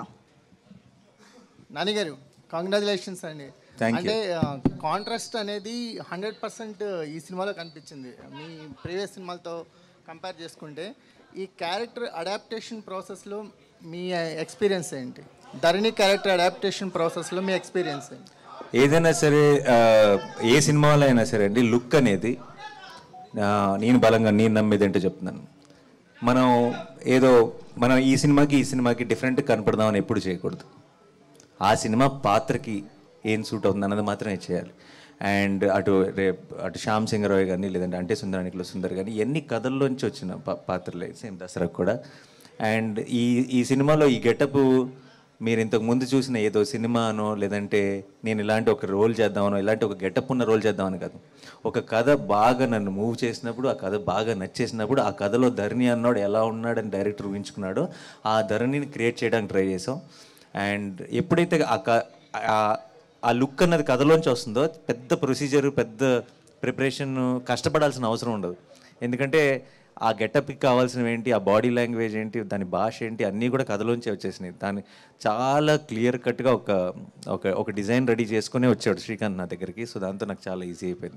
నాని గారు కంగ్రాచులేషన్స్ అండి Thank you. అంటే కాంట్రాస్ట్ అనేది హండ్రెడ్ పర్సెంట్ ఈ సినిమాలో కనిపించింది మీ ప్రీవియస్ సినిమాలతో కంపేర్ చేసుకుంటే ఈ క్యారెక్టర్ అడాప్టేషన్ ప్రాసెస్లో మీ ఎక్స్పీరియన్స్ ఏంటి ధరణి క్యారెక్టర్ అడాప్టేషన్ ప్రాసెస్లో మీ ఎక్స్పీరియన్స్ ఏంటి ఏదైనా సరే ఆ, ఏ సినిమాలో అయినా సరే అండి లుక్ అనేది ఆ, నేను బలంగా నేను నమ్మేది ఏంటో చెప్తున్నాను మనం ఏదో మనం ఈ సినిమాకి ఈ సినిమాకి డిఫరెంట్ కనపడదామని ఎప్పుడు చేయకూడదు ఆ సినిమా పాత్రకి ఏం సూట్ అవుతుంది అన్నది మాత్రమే చేయాలి అండ్ అటు రేపు అటు శ్యామ్ సింగ్ రాయ్ కానీ లేదంటే అంటే సుందరానికిలో సుందర్ కానీ ఎన్ని కథల్లోంచి వచ్చిన పా- పాత్రలే సేమ్ దసరాకు కూడా అండ్ ఈ ఈ సినిమాలో ఈ గెటప్ మీరు ఇంతకు ముందు చూసిన ఏదో సినిమానో లేదంటే నేను ఇలాంటి ఒక రోల్ చేద్దామనో ఇలాంటి ఒక గెటప్ ఉన్న రోల్ చేద్దామని కాదు ఒక కథ బాగా నన్ను మూవ్ చేసినప్పుడు ఆ కథ బాగా నచ్చేసినప్పుడు ఆ కథలో ధరణి అన్నాడు ఎలా ఉన్నాడని డైరెక్టర్ ఊహించుకున్నాడో ఆ ధరణిని క్రియేట్ చేయడానికి ట్రై చేసాం అండ్ ఎప్పుడైతే ఆ క- ఆ- ఆ లుక్ అన్నది కథలోంచి వస్తుందో పెద్ద ప్రొసీజర్ పెద్ద ప్రిపరేషన్ కష్టపడాల్సిన అవసరం ఉండదు ఎందుకంటే ఆ గెటప్కి కావాల్సినవి ఏంటి ఆ బాడీ లాంగ్వేజ్ ఏంటి దాని భాష ఏంటి అన్నీ కూడా కథలోంచి వచ్చేసినాయి దాన్ని చాలా క్లియర్ కట్గా ఒక ఒక ఒక డిజైన్ రెడీ చేసుకునే వచ్చాడు శ్రీకాంత్ నా దగ్గరికి సో దాంతో నాకు చాలా ఈజీ అయిపోయింది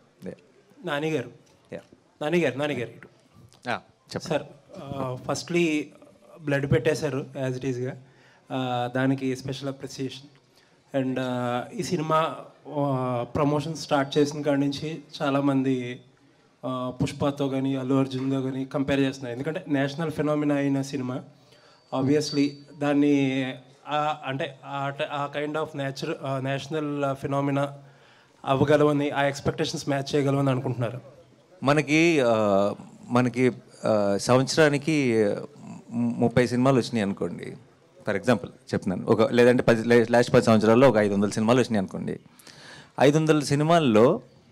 నానిగారు యా నానిగారు నానిగారు ఇటు చెప్పండి సార్ ఫస్ట్లీ బ్లడ్ పెట్టేశారు యాజ్ ఇట్ ఈస్గా దానికి స్పెషల్ అప్రిసియేషన్ అండ్ ఈ సినిమా ప్రమోషన్ స్టార్ట్ చేసిన కాడి నుంచి చాలామంది ఆ, పుష్పతో కానీ అల్లు అర్జున్తో కానీ కంపేర్ చేస్తున్నారు ఎందుకంటే నేషనల్ ఫినామినా అయిన సినిమా ఆబ్వియస్లీ దాన్ని ఆ- అంటే ఆ ట- ఆ kind of natural national phenomena అవ్వగలవని ఆ ఎక్స్పెక్టేషన్స్ మ్యాచ్ చేయగలవని అనుకుంటున్నారు మనకి ఆ, మనకి ఆ, సంవత్సరానికి ము- ముప్పై సినిమాలు వచ్చినాయి అనుకోండి ఫర్ ఎగ్జాంపుల్ చెప్తున్నాను ఒక లేదంటే పది లాస్ట్ పది సంవత్సరాల్లో ఒక ఐదు వందల సినిమాలు వచ్చినాయి అనుకోండి ఐదు వందల సినిమాల్లో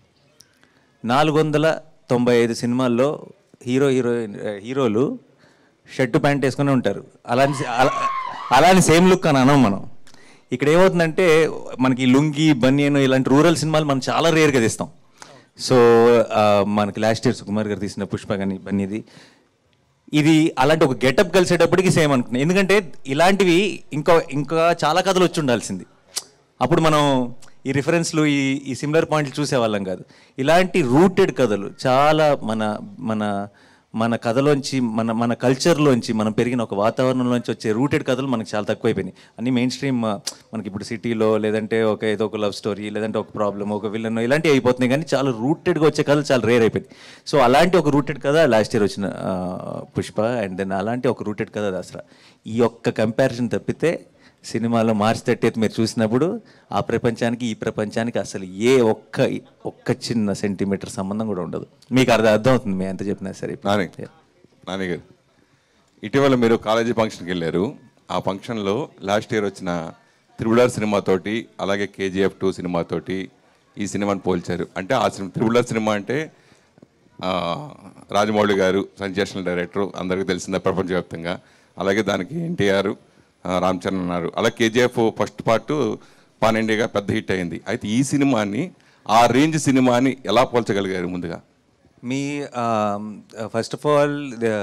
నాలుగు వందల తొంభై ఐదు సినిమాల్లో హీరో హీరోయిన్ హీరోలు షర్టు ప్యాంట్ వేసుకుని ఉంటారు అలాంటి అలా- అలాంటి సేమ్ లుక్ అని అనం మనం ఇక్కడ ఏమవుతుందంటే మనకి లుంగి బనియన్ ఇలాంటి రూరల్ సినిమాలు మనం చాలా రేర్గా తీస్తాం సో ఆ, మనకి లాస్ట్ ఇయర్ సుకుమార్ గారు తీసిన పుష్ప కానీ బన్నీది ఇది అలాంటి ఒక గెటప్ కలిసేటప్పటికి సేమ్ అనుకున్నాను ఎందుకంటే ఇలాంటివి ఇంకా ఇంకా చాలా కథలు వచ్చి ఉండాల్సింది అప్పుడు మనం ఈ రిఫరెన్స్లు ఈ ఈ సిమిలర్ పాయింట్లు చూసేవాళ్ళం కాదు ఇలాంటి రూటెడ్ కథలు చాలా మన మన మన కథలోంచి మన మన కల్చర్లోంచి మనం పెరిగిన ఒక వాతావరణంలోంచి వచ్చే రూటెడ్ కథలు మనకి చాలా తక్కువైపోయినాయి అన్ని మెయిన్ స్ట్రీమ్ మనకి ఇప్పుడు సిటీలో లేదంటే ఒక ఏదో ఒక లవ్ స్టోరీ లేదంటే ఒక ప్రాబ్లమ్ ఒక విలన్ ఇలాంటివి అయిపోతున్నాయి కానీ చాలా రూటెడ్గా వచ్చే కథలు చాలా రేర్ అయిపోయింది సో అలాంటి ఒక రూటెడ్ కథ లాస్ట్ ఇయర్ వచ్చిన ఆ, పుష్ప అండ్ దెన్ అలాంటి ఒక రూటెడ్ కథ దసరా ఈ ఒక్క కంపారిజన్ తప్పితే సినిమాలో మార్చి తట్టేది మీరు చూసినప్పుడు ఆ ప్రపంచానికి ఈ ప్రపంచానికి అసలు ఏ ఒక్క ఒక్క చిన్న సెంటీమీటర్ సంబంధం కూడా ఉండదు మీకు అర్థం అర్థం అవుతుంది మీ ఎంత చెప్పినా సరే నాని నాని గారు ఇటీవల మీరు కాలేజీ ఫంక్షన్కి వెళ్ళారు ఆ ఫంక్షన్లో లాస్ట్ ఇయర్ వచ్చిన త్రిబులర్ సినిమాతోటి అలాగే కేజీఎఫ్ టూ సినిమాతోటి ఈ సినిమాని పోల్చారు అంటే ఆ సినిమా త్రిబులర్ సినిమా అంటే ఆ, రాజమౌళి గారు సెన్సేషనల్ డైరెక్టర్ అందరికీ తెలిసిందే ప్రపంచవ్యాప్తంగా అలాగే దానికి ఎన్టీఆర్ రామ్ చరణ్ ఉన్నారు అలా కేజీఎఫ్ ఫస్ట్ పార్ట్ పాన్ ఇండియాగా పెద్ద హిట్ అయింది అయితే ఈ సినిమాని ఆ రేంజ్ సినిమాని ఎలా పోల్చగలిగారు ముందుగా మీ ఫస్ట్ ఆఫ్ ఆల్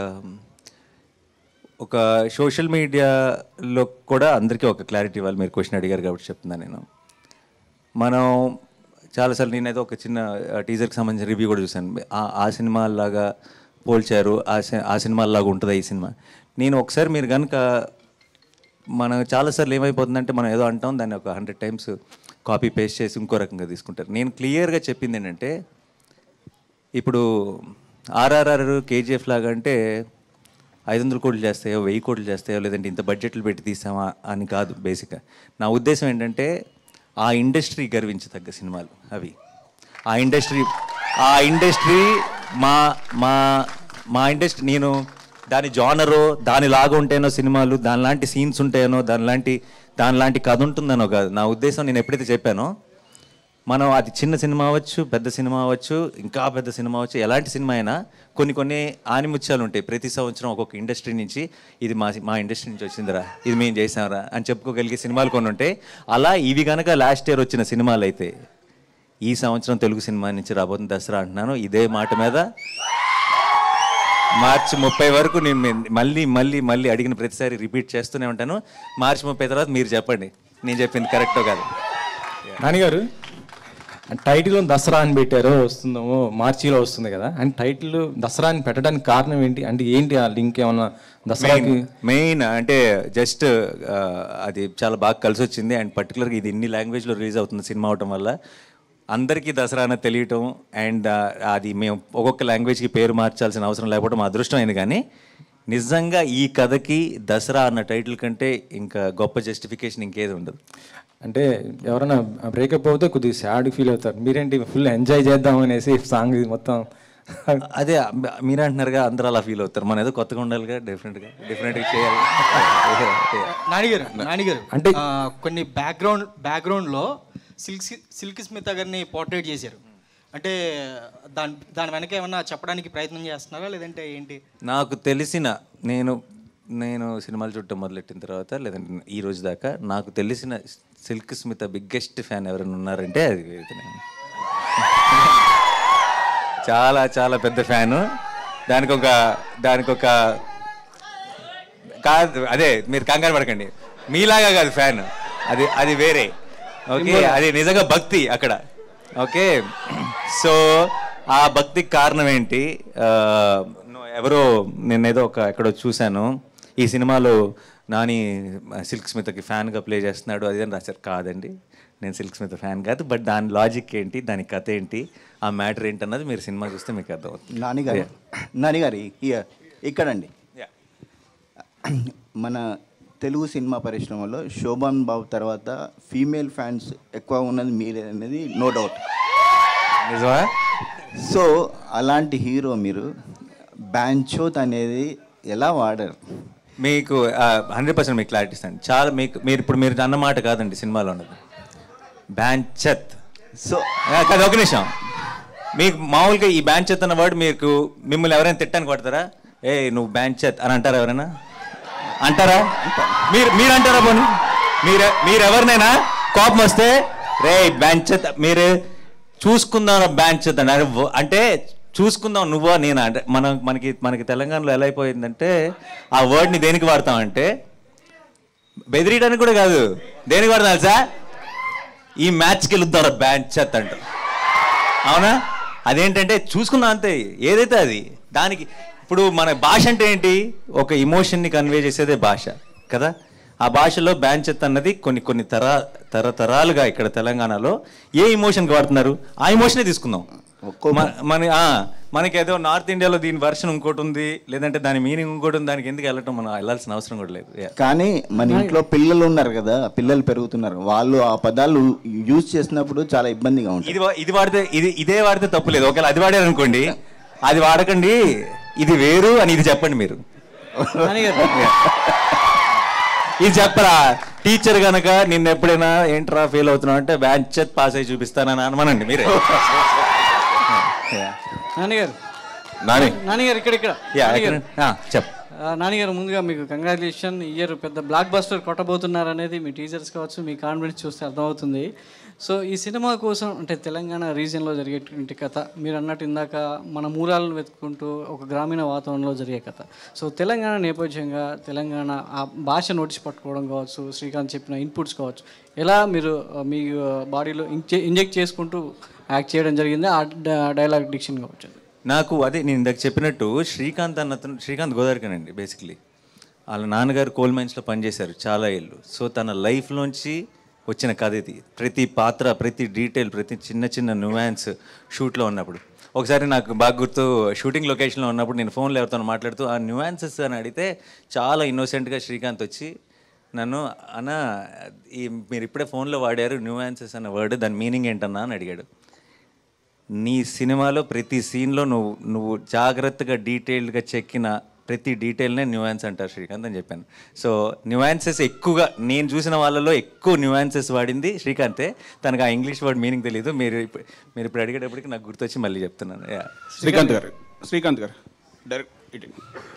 ఒక సోషల్ మీడియాలో కూడా అందరికీ ఒక క్లారిటీ ఇవ్వాలి మీరు క్వశ్చన్ అడిగారు కాబట్టి చెప్తున్నాను నేను మనం చాలాసార్లు నేనైతే ఒక చిన్న టీజర్కి సంబంధించిన రివ్యూ కూడా చూశాను ఆ- ఆ సినిమాలాగా పోల్చారు ఆ సి- ఆ సినిమాలాగా ఉంటుందా ఈ సినిమా నేను ఒకసారి మీరు కనుక మనం చాలాసార్లు ఏమైపోతుందంటే మనం ఏదో అంటాం దాన్ని ఒక హండ్రెడ్ టైమ్స్ కాపీ పేస్ట్ చేసి ఇంకో రకంగా తీసుకుంటారు నేను క్లియర్గా చెప్పింది ఏంటంటే ఇప్పుడు ఆర్ఆర్ఆర్ కేజీఎఫ్ లాగా అంటే ఐదు వందల కోట్లు చేస్తాయో వెయ్యి కోట్లు చేస్తాయో లేదంటే ఇంత బడ్జెట్లు పెట్టి తీసామా అని కాదు బేసిక్గా నా ఉద్దేశం ఏంటంటే ఆ ఇండస్ట్రీ గర్వించదగ్గ సినిమాలు అవి ఆ ఇండస్ట్రీ ఆ ఇండస్ట్రీ మా మా మా ఇండస్ట్రీ నేను దాని జానరో దానిలాగా ఉంటేనో సినిమాలు దానిలాంటి సీన్స్ ఉంటాయనో దానిలాంటి దానిలాంటి కథ ఉంటుందనో కాదు నా ఉద్దేశం నేను ఎప్పుడైతే చెప్పానో మనం అది చిన్న సినిమా అవ్వచ్చు పెద్ద సినిమా అవ్వచ్చు ఇంకా పెద్ద సినిమా అవ్వచ్చు ఎలాంటి సినిమా అయినా కొన్ని కొన్ని ఆనిముత్యాలు ఉంటాయి ప్రతి సంవత్సరం ఒక్కొక్క ఇండస్ట్రీ నుంచి ఇది మా మా ఇండస్ట్రీ నుంచి వచ్చిందిరా ఇది మేము చేసాంరా అని చెప్పుకోగలిగే సినిమాలు కొన్ని ఉంటాయి అలా ఇవి కనుక లాస్ట్ ఇయర్ వచ్చిన సినిమాలు అయితే ఈ సంవత్సరం తెలుగు సినిమా నుంచి రాబోతున్న దసరా అంటున్నాను ఇదే మాట మీద మార్చి ముప్పై వరకు నేను మీ- మళ్ళీ మళ్ళీ మళ్ళీ అడిగిన ప్రతిసారి రిపీట్ చేస్తూనే ఉంటాను మార్చి ముప్పై తర్వాత మీరు చెప్పండి నేను చెప్పింది కరెక్టో కాదు నాన్నగారు టైటిల్ దసరా అని పెట్టారు వస్తుందేమో మార్చిలో వస్తుంది కదా అండ్ టైటిల్ దసరా అని పెట్టడానికి కారణం ఏంటి అంటే ఏంటి ఆ లింక్ ఏమన్నా దసరాకి మెయిన్ అంటే జస్ట్ అది చాలా బాగా కలిసి వచ్చింది అండ్ పర్టికులర్గా ఇది ఇన్ని లాంగ్వేజ్లో రిలీజ్ అవుతుంది సినిమా అవటం వల్ల అందరికీ దసరా అన్న తెలియటం అండ్ అది మేము ఒక్కొక్క లాంగ్వేజ్కి పేరు మార్చాల్సిన అవసరం లేకపోవడం మా అదృష్టం అయింది కానీ నిజంగా ఈ కథకి దసరా అన్న టైటిల్ కంటే ఇంకా గొప్ప జస్టిఫికేషన్ ఇంకేది ఉండదు అంటే ఎవరైనా బ్రేకప్ అవుతే కొద్దిగా సాడ్ ఫీల్ అవుతారు మీరేంటి ఫుల్ ఎంజాయ్ చేద్దాం అనేసి సాంగ్ ఇది మొత్తం అదే మీరే అంటున్నారుగా అందరూ అలా ఫీల్ అవుతారు మన ఏదో కొత్తగా ఉండాలిగా డిఫరెంట్గా డిఫరెంట్గా చేయాలి నానిగారు నానిగారు అంటే ఆ, కొన్ని బ్యాక్గ్రౌండ్ బ్యాక్గ్రౌండ్లో సిల్క్ సిల్క్ స్మిత గారిని పోర్ట్రేట్ చేశారు అంటే దాని దాని వెనక ఏమన్నా చెప్పడానికి ప్రయత్నం చేస్తున్నారా లేదంటే ఏంటి నాకు తెలిసిన నేను నేను సినిమాలు చూడటం మొదలెట్టిన తర్వాత లేదంటే ఈ రోజు దాకా నాకు తెలిసిన సిల్క్ స్మిత బిగ్గెస్ట్ ఫ్యాన్ ఎవరైనా ఉన్నారంటే అది ఇతనే. చాలా చాలా పెద్ద ఫ్యాను దానికి ఒక దానికి ఒక కాదు అదే మీరు కంగారు పడకండి మీలాగా కాదు ఫ్యాన్ అది అది వేరే ఓకే అది నిజంగా భక్తి అక్కడ ఓకే సో ఆ భక్తికి కారణం ఏంటి ఆ, నువ్వు ఎవరో నేనేదో ఒక ఎక్కడో చూశాను ఈ సినిమాలో నాని సిల్క్ స్మితకి ఫ్యాన్గా ప్లే చేస్తున్నాడు అది అని రాశారు కాదండి నేను సిల్క్ స్మిత ఫ్యాన్ కాదు బట్ దాని లాజిక్ ఏంటి దాని కథ ఏంటి ఆ మ్యాటర్ ఏంటి అన్నది మీరు సినిమా చూస్తే మీకు అర్థమవుతుంది నానిగారు Yeah. నానిగారు ఇ- ఇక్కడండి మన తెలుగు సినిమా పరిశ్రమలో శోభన్ బాబు తర్వాత ఫీమేల్ ఫ్యాన్స్ ఎక్కువ ఉన్నది మీరే అనేది నో డౌట్ నిజమా సో అలాంటి హీరో మీరు బ్యాంచోత్ అనేది ఎలా వాడారు మీకు హండ్రెడ్ పర్సెంట్ మీకు క్లారిటీ ఇస్తాను చాలా మీకు మీరు ఇప్పుడు మీరు అన్న మాట కాదండి సినిమాలో ఉన్నది బ్యాంచత్ సో కాదు ఒక నిమిషం మీకు మామూలుగా ఈ బ్యాంచత్ అన్న వర్డ్ మీకు మిమ్మల్ని ఎవరైనా తిట్టానికి పడతారా ఏ నువ్వు బ్యాంచత్ అని అంటారా ఎవరైనా అంటారా మీరు మీరు అంటారా పోనీ మీరు మీరు ఎవరినైనా కోపం వస్తే రే బ్యాంచత్ మీరు చూసుకుందాం బ్యాంచత్ అని అంటే వ- అంటే చూసుకుందాం నువ్వా నేనా అంటే మనం మనకి మనకి తెలంగాణలో ఎలా అయిపోయిందంటే ఆ వర్డ్ని దేనికి వాడతామంటే బెదిరియడానికి కూడా కాదు దేనికి వాడతాం తెలుసా ఈ మ్యాచ్కి వెళ్తారు బ్యాంచత్ అంటారు అవునా అదేంటంటే చూసుకుందాం అంతే ఏదైతే అది దానికి ఇప్పుడు మన భాష అంటే ఏంటి ఒక ఇమోషన్ని కన్వే చేసేదే భాష కదా ఆ భాషలో బ్యాంచెత్ అన్నది కొన్ని కొన్ని తర తరతరాలుగా ఇక్కడ తెలంగాణలో ఏ ఇమోషన్కి వాడుతున్నారు ఆ ఇమోషనే తీసుకుందాం మ- మన ఆ, మనకి ఏదో నార్త్ ఇండియాలో దీని వర్షన్ ఇంకోటి ఉంది లేదంటే దాని మీనింగ్ ఇంకోటి ఉంది దానికి ఎందుకు వెళ్ళటం మనం వెళ్ళాల్సిన అవసరం కూడా లేదు Yeah. కానీ మన ఇంట్లో పిల్లలు ఉన్నారు కదా పిల్లలు పెరుగుతున్నారు వాళ్ళు ఆ పదాలు యూజ్ చేసినప్పుడు చాలా ఇబ్బందిగా ఉంటుంది ఇది వా- ఇది వాడితే ఇది ఇదే వాడితే తప్పులేదు ఒకవేళ అది వాడారు అనుకోండి అది వాడకండి ఇది వేరు అని ఇది చెప్పండి మీరు ఇది చెప్పరా టీచర్ గనక నిన్న ఎప్పుడైనా ఏంట్రా ఫెయిల్ అవుతున్నావు అంటే బ్యాంచెత్ పాస్ అయ్యి చూపిస్తానని అనమనండి మీరే నాన్నగారు నాని నాన్నగారు ఇక్కడ ఇక్కడ Yeah, నాన్నగారు. ఇక్కడ- ఆ, చెప్పు ఆ, నాన్నగారు ముందుగా మీకు కంగ్రాచులేషన్ ఇయర్ పెద్ద బ్లాక్ బస్టర్ కొట్టబోతున్నారు అనేది మీ టీచర్స్ కావచ్చు మీ కాన్ఫిడెన్స్ చూస్తే అర్థమవుతుంది సో ఈ సినిమా కోసం అంటే తెలంగాణ రీజియన్లో జరిగేటువంటి కథ మీరు అన్నట్టు ఇందాక మన మూలాలను వెతుక్కుంటూ ఒక గ్రామీణ వాతావరణంలో జరిగే కథ సో తెలంగాణ నేపథ్యంగా తెలంగాణ ఆ భాష నోటీస్ పట్టుకోవడం కావచ్చు శ్రీకాంత్ చెప్పిన ఇన్పుట్స్ కావచ్చు ఎలా మీరు ఆ, మీ బాడీలో ఇంజెక్ట్ చేసుకుంటూ యాక్ట్ చేయడం జరిగింది ఆ డైలాగ్ డిక్షన్ కావచ్చు నాకు అదే నేను ఇందాక చెప్పినట్టు శ్రీకాంత్ అన్నతను శ్రీకాంత్ గోదావరికనండి బేసిక్లీ వాళ్ళ నాన్నగారు కోల్ మైన్స్లో పనిచేశారు చాలా ఏళ్ళు సో తన లైఫ్లోంచి వచ్చిన కథ ఇది ప్రతి పాత్ర ప్రతి డీటెయిల్ ప్రతి చిన్న చిన్న న్యూయాన్స్ షూట్లో ఉన్నప్పుడు ఒకసారి నాకు బాగా గుర్తు షూటింగ్ లొకేషన్లో ఉన్నప్పుడు నేను ఫోన్లో ఎవరితో మాట్లాడుతూ ఆ న్యూయాన్సెస్ అని అడిగితే చాలా ఇన్నోసెంట్గా శ్రీకాంత్ వచ్చి నన్ను అన్న ఈ మీరు ఇప్పుడే ఫోన్లో వాడారు న్యూయాన్సెస్ అన్న వర్డ్ దాని మీనింగ్ ఏంటన్నా అని అడిగాడు నీ సినిమాలో ప్రతి సీన్లో నువ్వు నువ్వు జాగ్రత్తగా డీటెయిల్డ్గా చెక్కిన ప్రతి డీటెయిల్నే న్యూయాన్స్ అంటారు శ్రీకాంత్ అని చెప్పాను సో న్యూయాన్సెస్ ఎక్కువగా నేను చూసిన వాళ్ళలో ఎక్కువ న్యూయాన్సెస్ వాడింది శ్రీకాంతే తనకు ఆ ఇంగ్లీష్ వర్డ్ మీనింగ్ తెలియదు మీరు ఇప్పుడు మీరు ఇప్పుడు అడిగేటప్పటికి నాకు గుర్తొచ్చి మళ్ళీ చెప్తున్నాను Yeah. శ్రీకాంత్ గారు శ్రీకాంత్ గారు డైరెక్ట్ ఇటు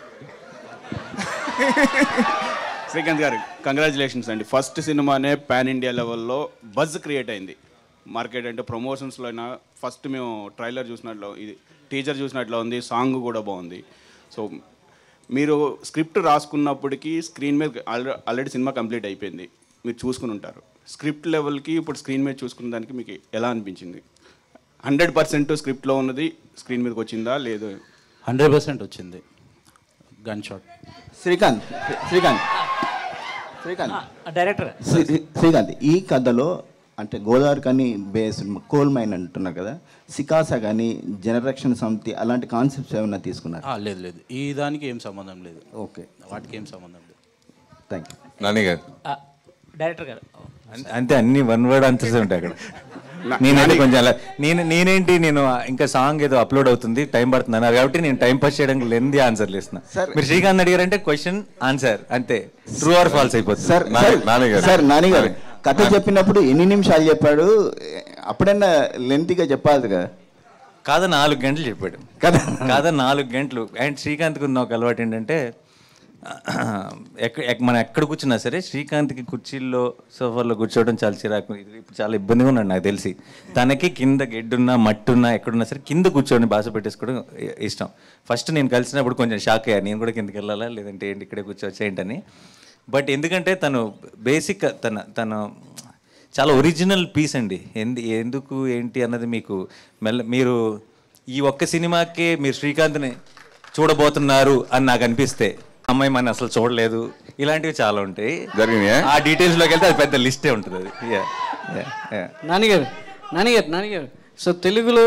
శ్రీకాంత్ గారు కంగ్రాచులేషన్స్ అండి ఫస్ట్ సినిమానే పాన్ ఇండియా లెవెల్లో బజ్ క్రియేట్ అయింది మార్కెట్ అంటే ప్రమోషన్స్లో అయినా ఫస్ట్ మేము ట్రైలర్ చూసినట్లు ఇది టీచర్ చూసినట్లు ఉంది సాంగ్ కూడా బాగుంది సో మీరు స్క్రిప్ట్ రాసుకున్నప్పటికీ స్క్రీన్ మీద ఆల్రెడీ సినిమా కంప్లీట్ అయిపోయింది మీరు చూసుకుని ఉంటారు స్క్రిప్ట్ లెవెల్కి ఇప్పుడు స్క్రీన్ మీద చూసుకున్న దానికి మీకు ఎలా అనిపించింది హండ్రెడ్ పర్సెంట్ స్క్రిప్ట్లో ఉన్నది స్క్రీన్ మీదకి వచ్చిందా లేదు హండ్రెడ్ పర్సెంట్ వచ్చింది gun shot Srikanth Srikanth Srikanth director శ్రీ- శ్రీకాంత్ ఈ కథలో అంటే గోదావరి కానీ బేస్ కోల్ మైన్ అంటున్నారు కదా సికాసా కానీ జనరక్షణ సమితి అలాంటి కాన్సెప్ట్స్ ఏమైనా తీసుకున్నారు ఆ, లేదు లేదు ఈ దానికి ఏం సంబంధం లేదు ఓకే వాటికి ఏం సంబంధం లేదు థ్యాంక్ యూ నాని గారు డైరెక్టర్ గారు అన్- అంతే అన్ని వన్ వర్డ్ ఆన్సర్స్ ఉంటాయి అక్కడ నా- నేనైతే నాని- కొంచెం అలా నేను నేనేంటి నేను ఇంకా సాంగ్ ఏదో అప్లోడ్ అవుతుంది టైం పడుతుంది అన్నారు కాబట్టి నేను టైం పాస్ చేయడానికి లెంది ఆన్సర్లు ఇస్తున్నా సార్- మీరు శ్రీకాంత్ అడిగారంటే క్వశ్చన్ ఆన్సర్ అంతే ట్రూ ఆర్ ఫాల్స్ అయిపోతుంది సార్ సార్ సార్ నాని గారు కథ చెప్పినప్పుడు ఎన్ని నిమిషాలు చెప్పాడు అప్పుడన్నా లెంతీగా చెప్పాలి కదా కాదా నాలుగు గంటలు చెప్పాడు కదా కాదా నాలుగు గంటలు అండ్ శ్రీకాంత్కి ఉన్న ఒక అలవాటు ఏంటంటే ఎక్క ఎక్క- మనం ఎక్కడ కూర్చున్నా సరే శ్రీకాంత్కి కుర్చీల్లో సోఫాలో కూర్చోవడం చాలా చిరాకు ఇది ఇప్పుడు చాలా ఇబ్బందిగా ఉన్నాడు నాకు తెలిసి తనకి కింద గెడ్డున్నా మట్టున్నా ఎక్కడున్నా సరే కింద కూర్చొని బాస పెట్టేసుకోవడం ఇ- ఇష్టం ఫస్ట్ నేను కలిసినప్పుడు కొంచెం షాక్ అయ్యా నేను కూడా కిందకి వెళ్ళాలా లేదంటే ఏంటి ఇక్కడే కూర్చోవచ్చా ఏంటని బట్ ఎందుకంటే తను బేసిక్ తన తను చాలా ఒరిజినల్ పీస్ అండి ఎందు ఎందుకు ఏంటి అన్నది మీకు మెల్ల మీరు ఈ ఒక్క సినిమాకే మీరు శ్రీకాంత్ని చూడబోతున్నారు అని నాకు అనిపిస్తే అమ్మాయి మన అసలు చూడలేదు ఇలాంటివి చాలా ఉంటాయి జరిగినాయా? ఆ డీటెయిల్స్లోకి వెళ్తే అది పెద్ద లిస్టే ఉంటుంది అది Yeah, yeah, yeah. నానిగారు నానిగారు నానిగారు సో తెలుగులో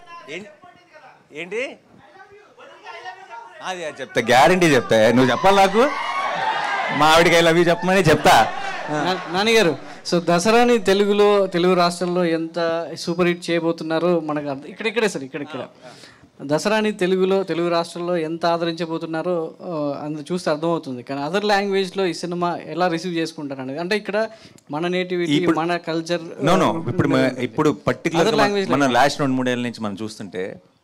ఏంటి అది అది చెప్తా గ్యారంటీ చెప్తా నువ్వు చెప్పాలి నాకు మా ఆవిడకి ఐ లవ్ యూ చెప్పమని చెప్తా నా- నానిగారు సో దసరాని తెలుగులో తెలుగు రాష్ట్రాల్లో ఎంత సూపర్ హిట్ చేయబోతున్నారో మనకు అర్థం ఇక్కడిక్కడే సార్ ఇక్కడిక్కడ దసరాని తెలుగులో తెలుగు రాష్ట్రాల్లో ఎంత ఆదరించబోతున్నారో ఆ, అందు చూస్తే అర్థమవుతుంది కానీ అదర్ లాంగ్వేజ్లో ఈ సినిమా ఎలా రిసీవ్ చేసుకుంటారు అనేది అంటే ఇక్కడ మన నేటివిటీ ఇప్పుడు- మన కల్చర్ నో నో ఇప్పుడు మ- ఇప్పుడు Other పర్టికులర్ language మన like- లాస్ట్ రెండు మూడేళ్ళ నుంచి మనం చూస్తుంటే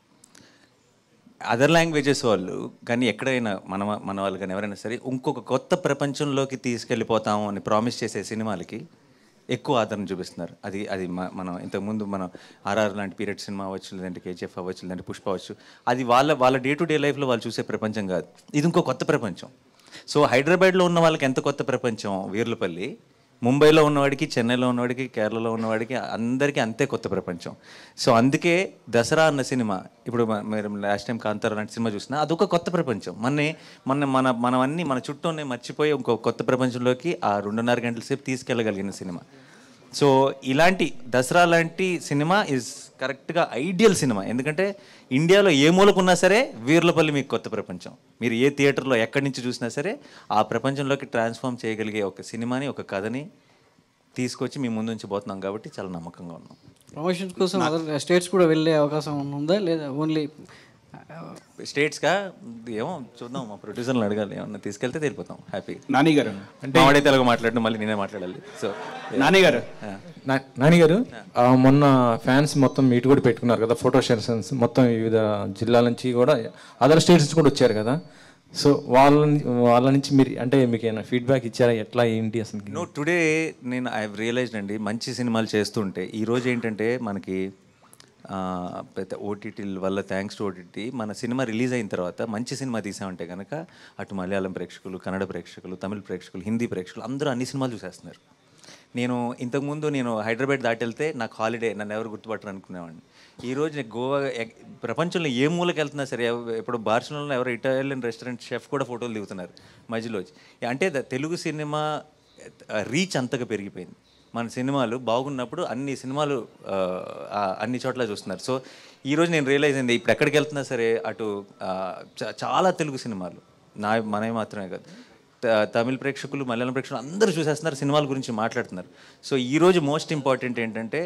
అదర్ లాంగ్వేజెస్ వాళ్ళు కానీ ఎక్కడైనా మన మన వాళ్ళు కానీ ఎవరైనా సరే ఇంకొక కొత్త ప్రపంచంలోకి తీసుకెళ్ళిపోతాము అని ప్రామిస్ చేసే సినిమాలకి ఎక్కువ ఆదరణ చూపిస్తున్నారు అది అది మ- మనం ఇంతకుముందు మనం ఆర్ఆర్ లాంటి పీరియడ్ సినిమా అవ్వచ్చు లేదంటే కేజీఎఫ్ అవ్వచ్చు లేదంటే పుష్ప అవ్వచ్చు అది వాళ్ళ వాళ్ళ డే టు డే లైఫ్లో వాళ్ళు చూసే ప్రపంచం కాదు ఇది ఇంకో కొత్త ప్రపంచం సో హైదరాబాద్లో ఉన్న వాళ్ళకి ఎంత కొత్త ప్రపంచం వీర్లపల్లి ముంబైలో ఉన్నవాడికి చెన్నైలో ఉన్నవాడికి కేరళలో ఉన్నవాడికి అందరికీ అంతే కొత్త ప్రపంచం సో అందుకే దసరా అన్న సినిమా ఇప్పుడు మ- మీరు లాస్ట్ టైం కాంతార లాంటి సినిమా చూసినా అదొక కొత్త ప్రపంచం మన మన మన మనం అన్ని మన చుట్టూనే మర్చిపోయి ఇంకో కొత్త ప్రపంచంలోకి ఆ రెండున్నర గంటల సేపు తీసుకెళ్ళగలిగిన సినిమా సో ఇలాంటి దసరా లాంటి సినిమా ఇస్ కరెక్ట్గా ఐడియల్ సినిమా ఎందుకంటే ఇండియాలో ఏ మూలకున్నా సరే వీర్లపల్లి మీకు కొత్త ప్రపంచం మీరు ఏ థియేటర్లో ఎక్కడి నుంచి చూసినా సరే ఆ ప్రపంచంలోకి ట్రాన్స్ఫార్మ్ చేయగలిగే ఒక సినిమాని ఒక కథని తీసుకొచ్చి మీ ముందు నుంచి పోతున్నాం కాబట్టి చాలా నమ్మకంగా ఉన్నాం ప్రమోషన్స్ కోసం అదర్ స్టేట్స్ కూడా వెళ్ళే అవకాశం ఉందా లేదా ఓన్లీ స్టేట్స్గా ఏమో చూద్దాం మా ప్రొడ్యూసర్ని అడగాలి ఏమన్నా తీసుకెళ్తే వెళ్ళిపోతాం హ్యాపీ నాని గారు, అంటే వాడైతే తెలుగు మాట్లాడడం మళ్ళీ నేనే మాట్లాడాలి సో నాని గారు. నా- నాని గారు ఆ, మొన్న ఫ్యాన్స్ మొత్తం మీట్ కూడా పెట్టుకున్నారు కదా ఫోటో సెషన్స్ మొత్తం వివిధ జిల్లాల నుంచి కూడా అదర్ స్టేట్స్ నుంచి కూడా వచ్చారు కదా సో వాళ్ళ ని- వాళ్ళ నుంచి మీరు అంటే మీకు ఏమైనా ఫీడ్బ్యాక్ ఇచ్చారా ఎట్లా ఏంటి అసలు నో టుడే నేను ఐ రియలైజ్డ్ అండి మంచి సినిమాలు చేస్తుంటే ఈరోజు ఏంటంటే మనకి ఆ, పెద్ద ఓటీటీల వల్ల థ్యాంక్స్ టు ఓటీటీ మన సినిమా రిలీజ్ అయిన తర్వాత మంచి సినిమా తీసామంటే కనుక అటు మలయాళం ప్రేక్షకులు కన్నడ ప్రేక్షకులు తమిళ ప్రేక్షకులు హిందీ ప్రేక్షకులు అందరూ అన్ని సినిమాలు చూసేస్తున్నారు నేను ఇంతకుముందు నేను హైదరాబాద్ దాటి వెళ్తే నాకు హాలిడే నన్ను ఎవరు గుర్తుపట్టరు అనుకునేవాడిని ఈ రోజు నేను గోవా ఎక్- ప్రపంచంలో ఏ మూలకి వెళ్తున్నా సరే ఎవ- ఇప్పుడు బార్సిలోనాలో ఎవరో ఇటాలియన్ రెస్టారెంట్ షెఫ్ కూడా ఫోటోలు దిగుతున్నారు మధ్యలో వచ్చి. అంటే ద- తెలుగు సినిమా రీచ్ అంతగా పెరిగిపోయింది మన సినిమాలు బాగున్నప్పుడు అన్ని సినిమాలు ఆ, ఆ, అన్ని చోట్ల చూస్తున్నారు సో ఈరోజు నేను రియలైజ్ అయింది ఇప్పుడు ఎక్కడికి వెళ్తున్నా సరే అటు ఆ, చ- చాలా తెలుగు సినిమాలు నా మనవి మాత్రమే కాదు త- తమిళ ప్రేక్షకులు మలయాళం ప్రేక్షకులు అందరూ చూసేస్తున్నారు సినిమాల గురించి మాట్లాడుతున్నారు సో ఈరోజు మోస్ట్ ఇంపార్టెంట్ ఏంటంటే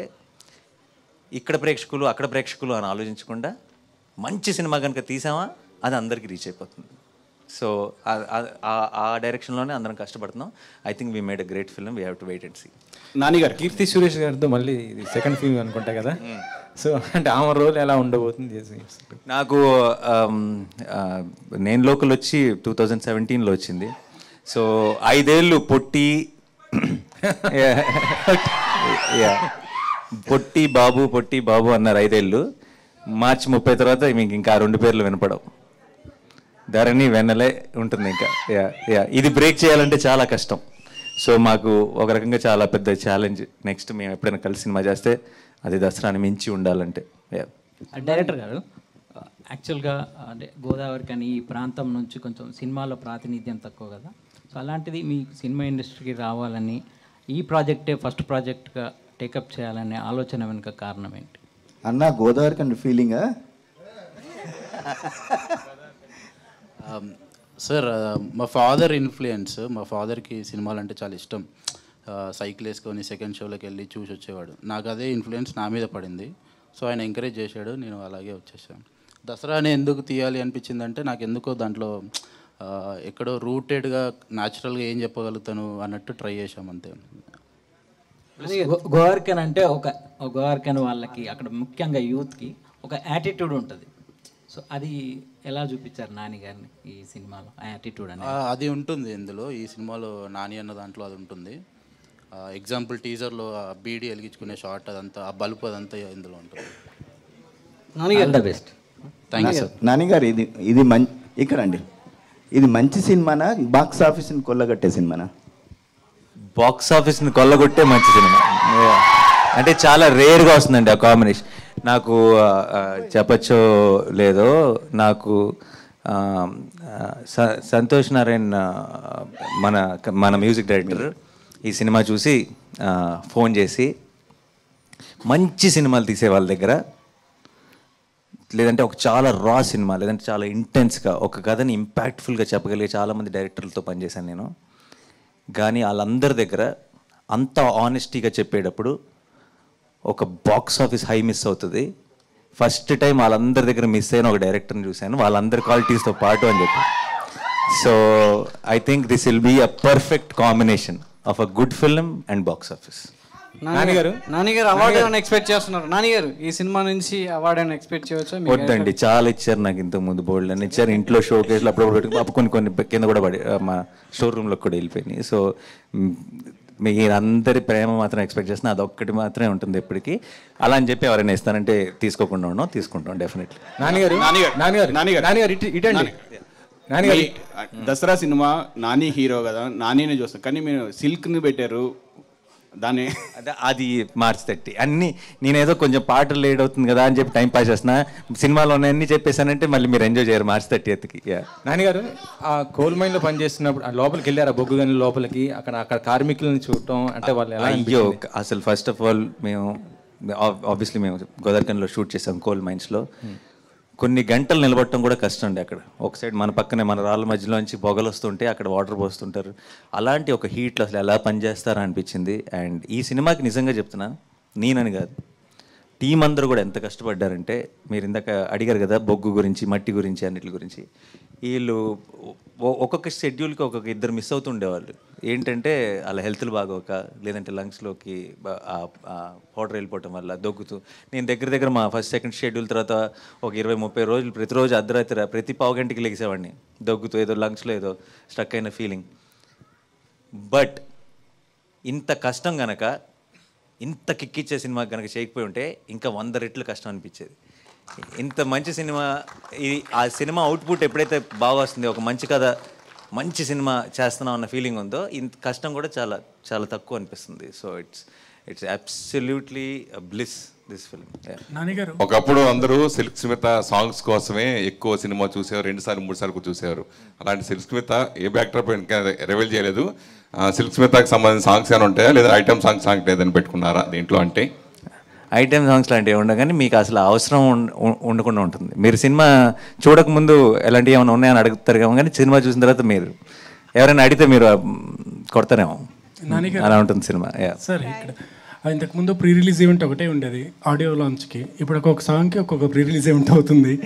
ఇక్కడ ప్రేక్షకులు అక్కడ ప్రేక్షకులు అని ఆలోచించకుండా మంచి సినిమా కనుక తీసామా అది అందరికీ రీచ్ అయిపోతుంది సో ఆ డైరెక్షన్లోనే అందరం కష్టపడుతున్నాం I think we made a great film we have to wait and see నానిగారు కీర్తి సురేష్ గారితో మళ్ళీ ఇది సెకండ్ ఫిల్మ్ అనుకుంటా కదా సో అంటే ఆమె రోల్ ఎలా ఉండబోతుంది చేసి నాకు ఆమ్, ఆ, నేను లోకల్ వచ్చి టూ థౌజండ్ సెవెంటీన్లో వచ్చింది సో ఐదేళ్ళు పొట్టి Yeah. పొట్టి బాబు పొట్టి బాబు అన్నారు ఐదేళ్ళు మార్చి ముప్పై తర్వాత మీకు ఇంకా ఆ రెండు పేర్లు వినపడవు ధరణి వెన్నలే ఉంటుంది ఇంకా యా యా ఇది బ్రేక్ చేయాలంటే చాలా కష్టం సో మాకు ఒక రకంగా చాలా పెద్ద ఛాలెంజ్ నెక్స్ట్ మేము ఎప్పుడైనా కలిసి సినిమా చేస్తే అది దసరాని మించి ఉండాలంటే యా డైరెక్టర్ గారు యాక్చువల్గా అంటే గోదావరి కానీ ఈ ప్రాంతం నుంచి కొంచెం సినిమాలో ప్రాతినిధ్యం తక్కువ కదా సో అలాంటిది మీ సినిమా ఇండస్ట్రీకి రావాలని ఈ ప్రాజెక్టే ఫస్ట్ ప్రాజెక్ట్గా టేకప్ చేయాలనే ఆలోచన వెనుక కారణం ఏంటి అన్న గోదావరి కంటే ఫీలింగా సార్ మా ఫాదర్ ఇన్ఫ్లుయెన్స్ మా ఫాదర్కి సినిమాలు అంటే చాలా ఇష్టం ఆ, సైకిల్ వేసుకొని సెకండ్ షోలోకి వెళ్ళి చూసి వచ్చేవాడు నాకు అదే ఇన్ఫ్లుయెన్స్ నా మీద పడింది సో ఆయన ఎంకరేజ్ చేశాడు నేను అలాగే వచ్చేసాను దసరాని ఎందుకు తీయాలి అనిపించిందంటే నాకు ఎందుకో దాంట్లో ఆ, ఎక్కడో రూటెడ్గా న్యాచురల్గా ఏం చెప్పగలుగుతాను అన్నట్టు ట్రై చేశాం అంతే గో- గోవర్కన్ అంటే ఒక ఒక గోవర్కన్ వాళ్ళకి అక్కడ ముఖ్యంగా యూత్కి ఒక యాటిట్యూడ్ ఉంటుంది సో అది ఎలా చూపించారు నాని గారిని ఈ సినిమాలో ఆ యాటిట్యూడ్ ఆ, అనేది అది ఉంటుంది ఇందులో ఈ సినిమాలో నాని అన్న దాంట్లో అది ఉంటుంది ఎగ్జాంపుల్ టీజర్లో ఆ బీడీ వెలిగించుకునే షార్ట్ అదంతా ఆ బల్బ్ అదంతా ఇందులో ఉంటుంది నానిగారు the best thank you sir నాన్నగారు ఇది ఇది మం ఇక్కడ అండి ఇది మంచి సినిమానా బాక్స్ ఆఫీస్ని కొల్లగట్టే సినిమానా బాక్స్ ఆఫీస్ని కొల్లగొట్టే మంచి సినిమా అంటే చాలా రేర్గా వస్తుందండి ఆ కాంబినేషన్ నాకు ఆ, ఆ, చెప్పచ్చో లేదో నాకు ఆ, ఆ, స- సంతోష్ నారాయణ్ ఆ, మన మన మ్యూజిక్ డైరెక్టర్ ఈ సినిమా చూసి ఆ, ఫోన్ చేసి మంచి సినిమాలు తీసే వాళ్ళ దగ్గర లేదంటే ఒక చాలా రా సినిమా లేదంటే చాలా ఇంటెన్స్గా ఒక కథని ఇంపాక్ట్ఫుల్గా చెప్పగలిగే చాలామంది డైరెక్టర్లతో పనిచేశాను నేను కానీ వాళ్ళందరి దగ్గర అంత ఆనెస్టీగా చెప్పేటప్పుడు ఒక బాక్స్ ఆఫీస్ హై మిస్ అవుతుంది ఫస్ట్ టైం వాళ్ళందరి దగ్గర మిస్ అయిన ఒక డైరెక్టర్ని చూశాను వాళ్ళందరి క్వాలిటీస్తో పాటు అని చెప్పి so I think this will be a perfect combination of a good film and box office నానిగారు నానిగారు అవార్డు ఏమైనా ఎక్స్పెక్ట్ చేస్తున్నారు నానిగారు ఈ సినిమా నుంచి అవార్డు ఏమైనా ఎక్స్పెక్ట్ చేయవచ్చా మీకు వద్దండి చాలా ఇచ్చారు నాకు ఇంత ముందు బోల్డ్ అని ఇచ్చారు ఇంట్లో షో కేసులు అప్పుడు పెట్టుకుని అప్పుడు కొన్ని కొన్ని కింద కూడా పడి ఆ, మా స్టోర్ రూమ్లో కూడా వెళ్ళిపోయినాయి సో మ్, మీరందరి ప్రేమ మాత్రం ఎక్స్పెక్ట్ చేస్తున్నా అదొక్కటి మాత్రమే ఉంటుంది ఎప్పటికీ అలా అని చెప్పి ఎవరైనా ఇస్తానంటే తీసుకోకుండా ఉన్నాం తీసుకుంటాం డెఫినెట్లీ నాన్నగారు నానిగారు నాన్నగారు నానిగారు నాన్నగారు ఇటు ఇటండి నాన్నగారు మీ- దసరా సినిమా నాని హీరో కదా నానినే చూస్తాం కానీ మీరు సిల్క్ని పెట్టారు దాన్ని అదే అది మార్చ్ థర్టీ అన్ని నేనేదో కొంచెం పాటలు లేట్ అవుతుంది కదా అని చెప్పి టైం పాస్ చేస్తున్నా సినిమాలో అన్ని చెప్పేశానంటే మళ్ళీ మీరు ఎంజాయ్ చేయరు మార్చ్ థర్టీ ఎత్తుకి నాన్నగారు ఆ కోల్ మైన్ లో పనిచేస్తున్నప్పుడు ఆ లోపలికి వెళ్ళారు బొగ్గు గని లోపలికి అక్కడ అక్కడ కార్మికులను చూడటం అంటే వాళ్ళు ఎలా అయ్యో అనిపించింది? అసలు ఫస్ట్ ఆఫ్ ఆల్ మేము ఆబ్వియస్లీ మేము గోదావరికంలో షూట్ చేసాం కోల్ మైన్స్లో కొన్ని గంటలు నిలబడటం కూడా కష్టం అండి అక్కడ ఒక సైడ్ మన పక్కనే మన రాళ్ళ మధ్యలోంచి పొగలు వస్తుంటే అక్కడ వాటర్ పోస్తుంటారు అలాంటి ఒక హీట్లో అసలు ఎలా పనిచేస్తారా అనిపించింది అండ్ ఈ సినిమాకి నిజంగా చెప్తున్నా నేనని కాదు టీం అందరూ కూడా ఎంత కష్టపడ్డారంటే మీరు ఇందాక అడిగారు కదా బొగ్గు గురించి మట్టి గురించి అన్నిటి గురించి వీళ్ళు ఒ- ఒక్కొక్క షెడ్యూల్కి ఒక్కొక్క ఇద్దరు మిస్ అవుతుండేవాళ్ళు ఏంటంటే వాళ్ళ హెల్త్లు బాగోక లేదంటే లంగ్స్లోకి పౌడర్ వెళ్ళిపోవటం వల్ల దొగ్గుతూ నేను దగ్గర దగ్గర మా ఫస్ట్ సెకండ్ షెడ్యూల్ తర్వాత ఒక ఇరవై ముప్పై రోజులు ప్రతిరోజు అర్ధరాత్రి ప్రతి పావు గంటకి లెగిసేవాడిని దగ్గుతూ ఏదో లంగ్స్లో ఏదో స్టక్ అయిన ఫీలింగ్ బట్ ఇంత కష్టం గనక ఇంత కిక్కిచ్చే సినిమా కనుక చేయకపోయి ఉంటే ఇంకా వంద రెట్లు కష్టం అనిపించేది ఇంత మంచి సినిమా ఇది ఆ సినిమా అవుట్పుట్ ఎప్పుడైతే బాగా వస్తుంది ఒక మంచి కథ మంచి సినిమా చేస్తున్నాం అన్న ఫీలింగ్ ఉందో ఇంత కష్టం కూడా చాలా చాలా తక్కువ అనిపిస్తుంది so it's it's absolutely bliss this film నానిగారు ఒకప్పుడు అందరూ సిల్క్ స్మిత సాంగ్స్ కోసమే ఎక్కువ సినిమా చూసేవారు రెండు సార్లు మూడు సార్లు చూసేవారు అలాంటి సిల్క్ స్మిత ఏ బ్యాక్డ్రాప్ ఇంకా రివీల్ చేయలేదు ఆ, సిల్క్ స్మితకి సంబంధించిన సాంగ్స్ ఏమైనా ఉంటాయా లేదా ఐటమ్ సాంగ్స్ సాంగ్ ఏదైనా పెట్టుకున్నారా దీంట్లో అంటే ఐటమ్ సాంగ్స్ లాంటివి ఉండవు కానీ మీకు అసలు అవసరం ఉండ- ఉం- ఉండకుండా ఉంటుంది మీరు సినిమా చూడకముందు ఎలాంటివి ఏమైనా ఉన్నాయని అడుగుతారు ఏమో కానీ సినిమా చూసిన తర్వాత మీరు ఎవరైనా అడిగితే మీరు ఆ, కొడతారేమో నానిగారు. అలా ఉంటుంది సినిమా యా సార్ ఇక్కడ ఆ, ఇంతకు ముందు ప్రీ రిలీజ్ ఈవెంట్ ఒకటే ఉండేది ఆడియో లాంచ్కి ఇప్పుడు ఒక్కొక్క సాంగ్కి ఒక్కొక్క ప్రీ రిలీజ్ ఈవెంట్ అవుతుంది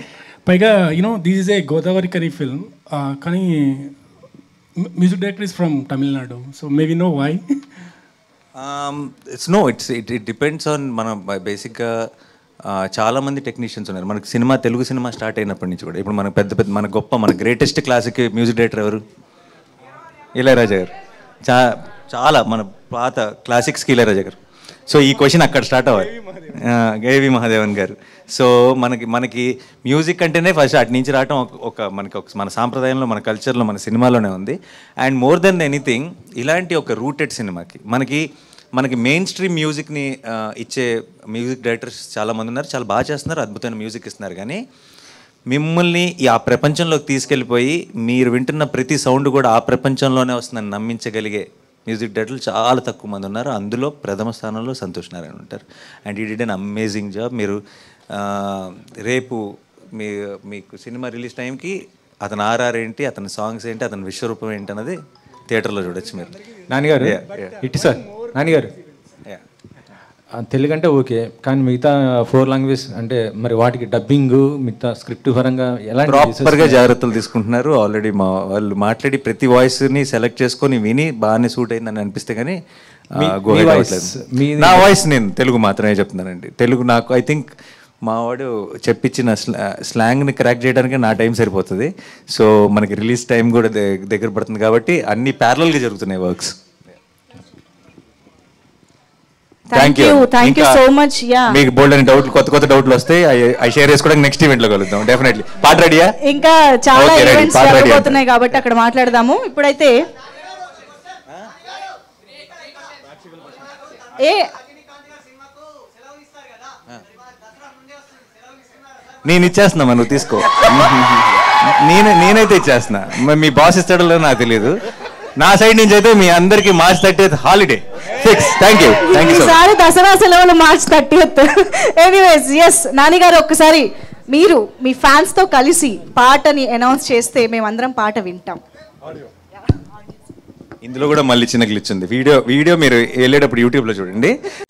పైగా you know this is a Godavarikhani film కానీ music director is from Tamil Nadu so maybe no why it's no it's it it depends on మన బేసిక్గా చాలా మంది టెక్నీషియన్స్ ఉన్నారు మనకి సినిమా తెలుగు సినిమా స్టార్ట్ అయినప్పటి నుంచి కూడా ఇప్పుడు మన పెద్ద పెద్ద మన గొప్ప మన గ్రేటెస్ట్ క్లాసిక్ మ్యూజిక్ డైరెక్టర్ ఎవరు ఇళయరాజా గారు చా చాలా మన పాత క్లాసిక్స్కి ఇళయరాజా గారు సో ఈ క్వశ్చన్ అక్కడ స్టార్ట్ అవ్వాలి గేవి మహాదేవన్ గారు సో మనకి మనకి మ్యూజిక్ అంటేనే ఫస్ట్ అటు నుంచి రావటం ఒక- ఒక మనకి ఒక మన సాంప్రదాయంలో మన కల్చర్లో మన సినిమాలోనే ఉంది అండ్ మోర్ దెన్ ఎనీథింగ్ ఇలాంటి ఒక రూటెడ్ సినిమాకి మనకి మనకి మెయిన్ స్ట్రీమ్ మ్యూజిక్ని ఆ, ఇచ్చే మ్యూజిక్ డైరెక్టర్స్ చాలామంది ఉన్నారు చాలా బాగా చేస్తున్నారు అద్భుతమైన మ్యూజిక్ ఇస్తున్నారు కానీ మిమ్మల్ని ఈ ఆ ప్రపంచంలోకి తీసుకెళ్ళిపోయి మీరు వింటున్న ప్రతి సౌండ్ కూడా ఆ ప్రపంచంలోనే వస్తుందని నమ్మించగలిగే మ్యూజిక్ డైరెక్టర్లు చాలా తక్కువ మంది ఉన్నారు అందులో ప్రథమ స్థానంలో సంతోష్ నారాయణ ఉంటారు అండ్ ఈ డిడ్ అన్ అమేజింగ్ జాబ్ మీరు ఆ, రేపు మీ మీకు సినిమా రిలీజ్ టైంకి అతని ఆర్ఆర్ ఏంటి అతని సాంగ్స్ ఏంటి అతని విశ్వరూపం ఏంటి అన్నది థియేటర్లో చూడొచ్చు మీరు నాన్నగారు Yeah, yeah. ఇటు సార్ నాన్నగారు Yeah. ఆ, తెలుగు అంటే ఓకే కానీ మిగతా ఫోర్ లాంగ్వేజ్ అంటే మరి వాటికి డబ్బింగ్ మిగతా స్క్రిప్ట్ పరంగా ఎలాంటి ప్రాపర్గా జాగ్రత్తలు తీసుకుంటున్నారు ఆల్రెడీ మా వాళ్ళు మాట్లాడి ప్రతి వాయిస్ని సెలెక్ట్ చేసుకొని విని బాగానే సూట్ అయిందని అనిపిస్తే కానీ ఆ, మీ- go మీ ahead voice, అవ్వట్లేదు. మీది- నా వాయిస్ నేను తెలుగు మాత్రమే చెప్తున్నానండి తెలుగు నాకు ఐ థింక్ మా వాడు చెప్పించిన స్లాంగ్ని క్రాక్ చేయడానికి నా టైం సరిపోతుంది సో మనకి రిలీజ్ టైం కూడా ద- దగ్గర పడుతుంది కాబట్టి అన్ని ప్యారలల్గా జరుగుతున్నాయి works thank you thank you so much yeah మీకు బోల్డ్ అని డౌట్లు కొత్త కొత్త డౌట్లు వస్తాయి అవి- అవి షేర్ చేసుకోవడానికి నెక్స్ట్ ఈవెంట్లో కలుద్దాం డెఫినెట్లీ పాట రెడీయా ఇంకా చాలా Okay, ready. ఈవెంట్స్ పాట ready జరగబోతున్నాయి కాబట్టి అక్కడ మాట్లాడదాము ఇప్పుడైతే ఏ నేను ఇచ్చేస్తున్నా మరి నువ్వు తీసుకో నేను నేనైతే ఇచ్చేస్తున్నా మరి మీ బాస్ ఇస్తాడో లేదో నాకు తెలియదు నా సైడ్ నుంచి అయితే మీ అందరికి March thirty holiday fix thank you thank you so ఈసారి దసరా సెలవులు మార్చ్ థర్టీ ఎనీవేస్ ఎస్ నానిగారు ఒక్కసారి మీరు మీ ఫ్యాన్స్ తో కలిసి పాటని అనౌన్స్ చేస్తే మేమందరం పాట వింటాం ఇందులో కూడా మళ్ళీ చిన్న గ్లిచ్ ఉంది వీడియో వీడియో మీరు వెళ్ళేటప్పుడు యూట్యూబ్లో చూడండి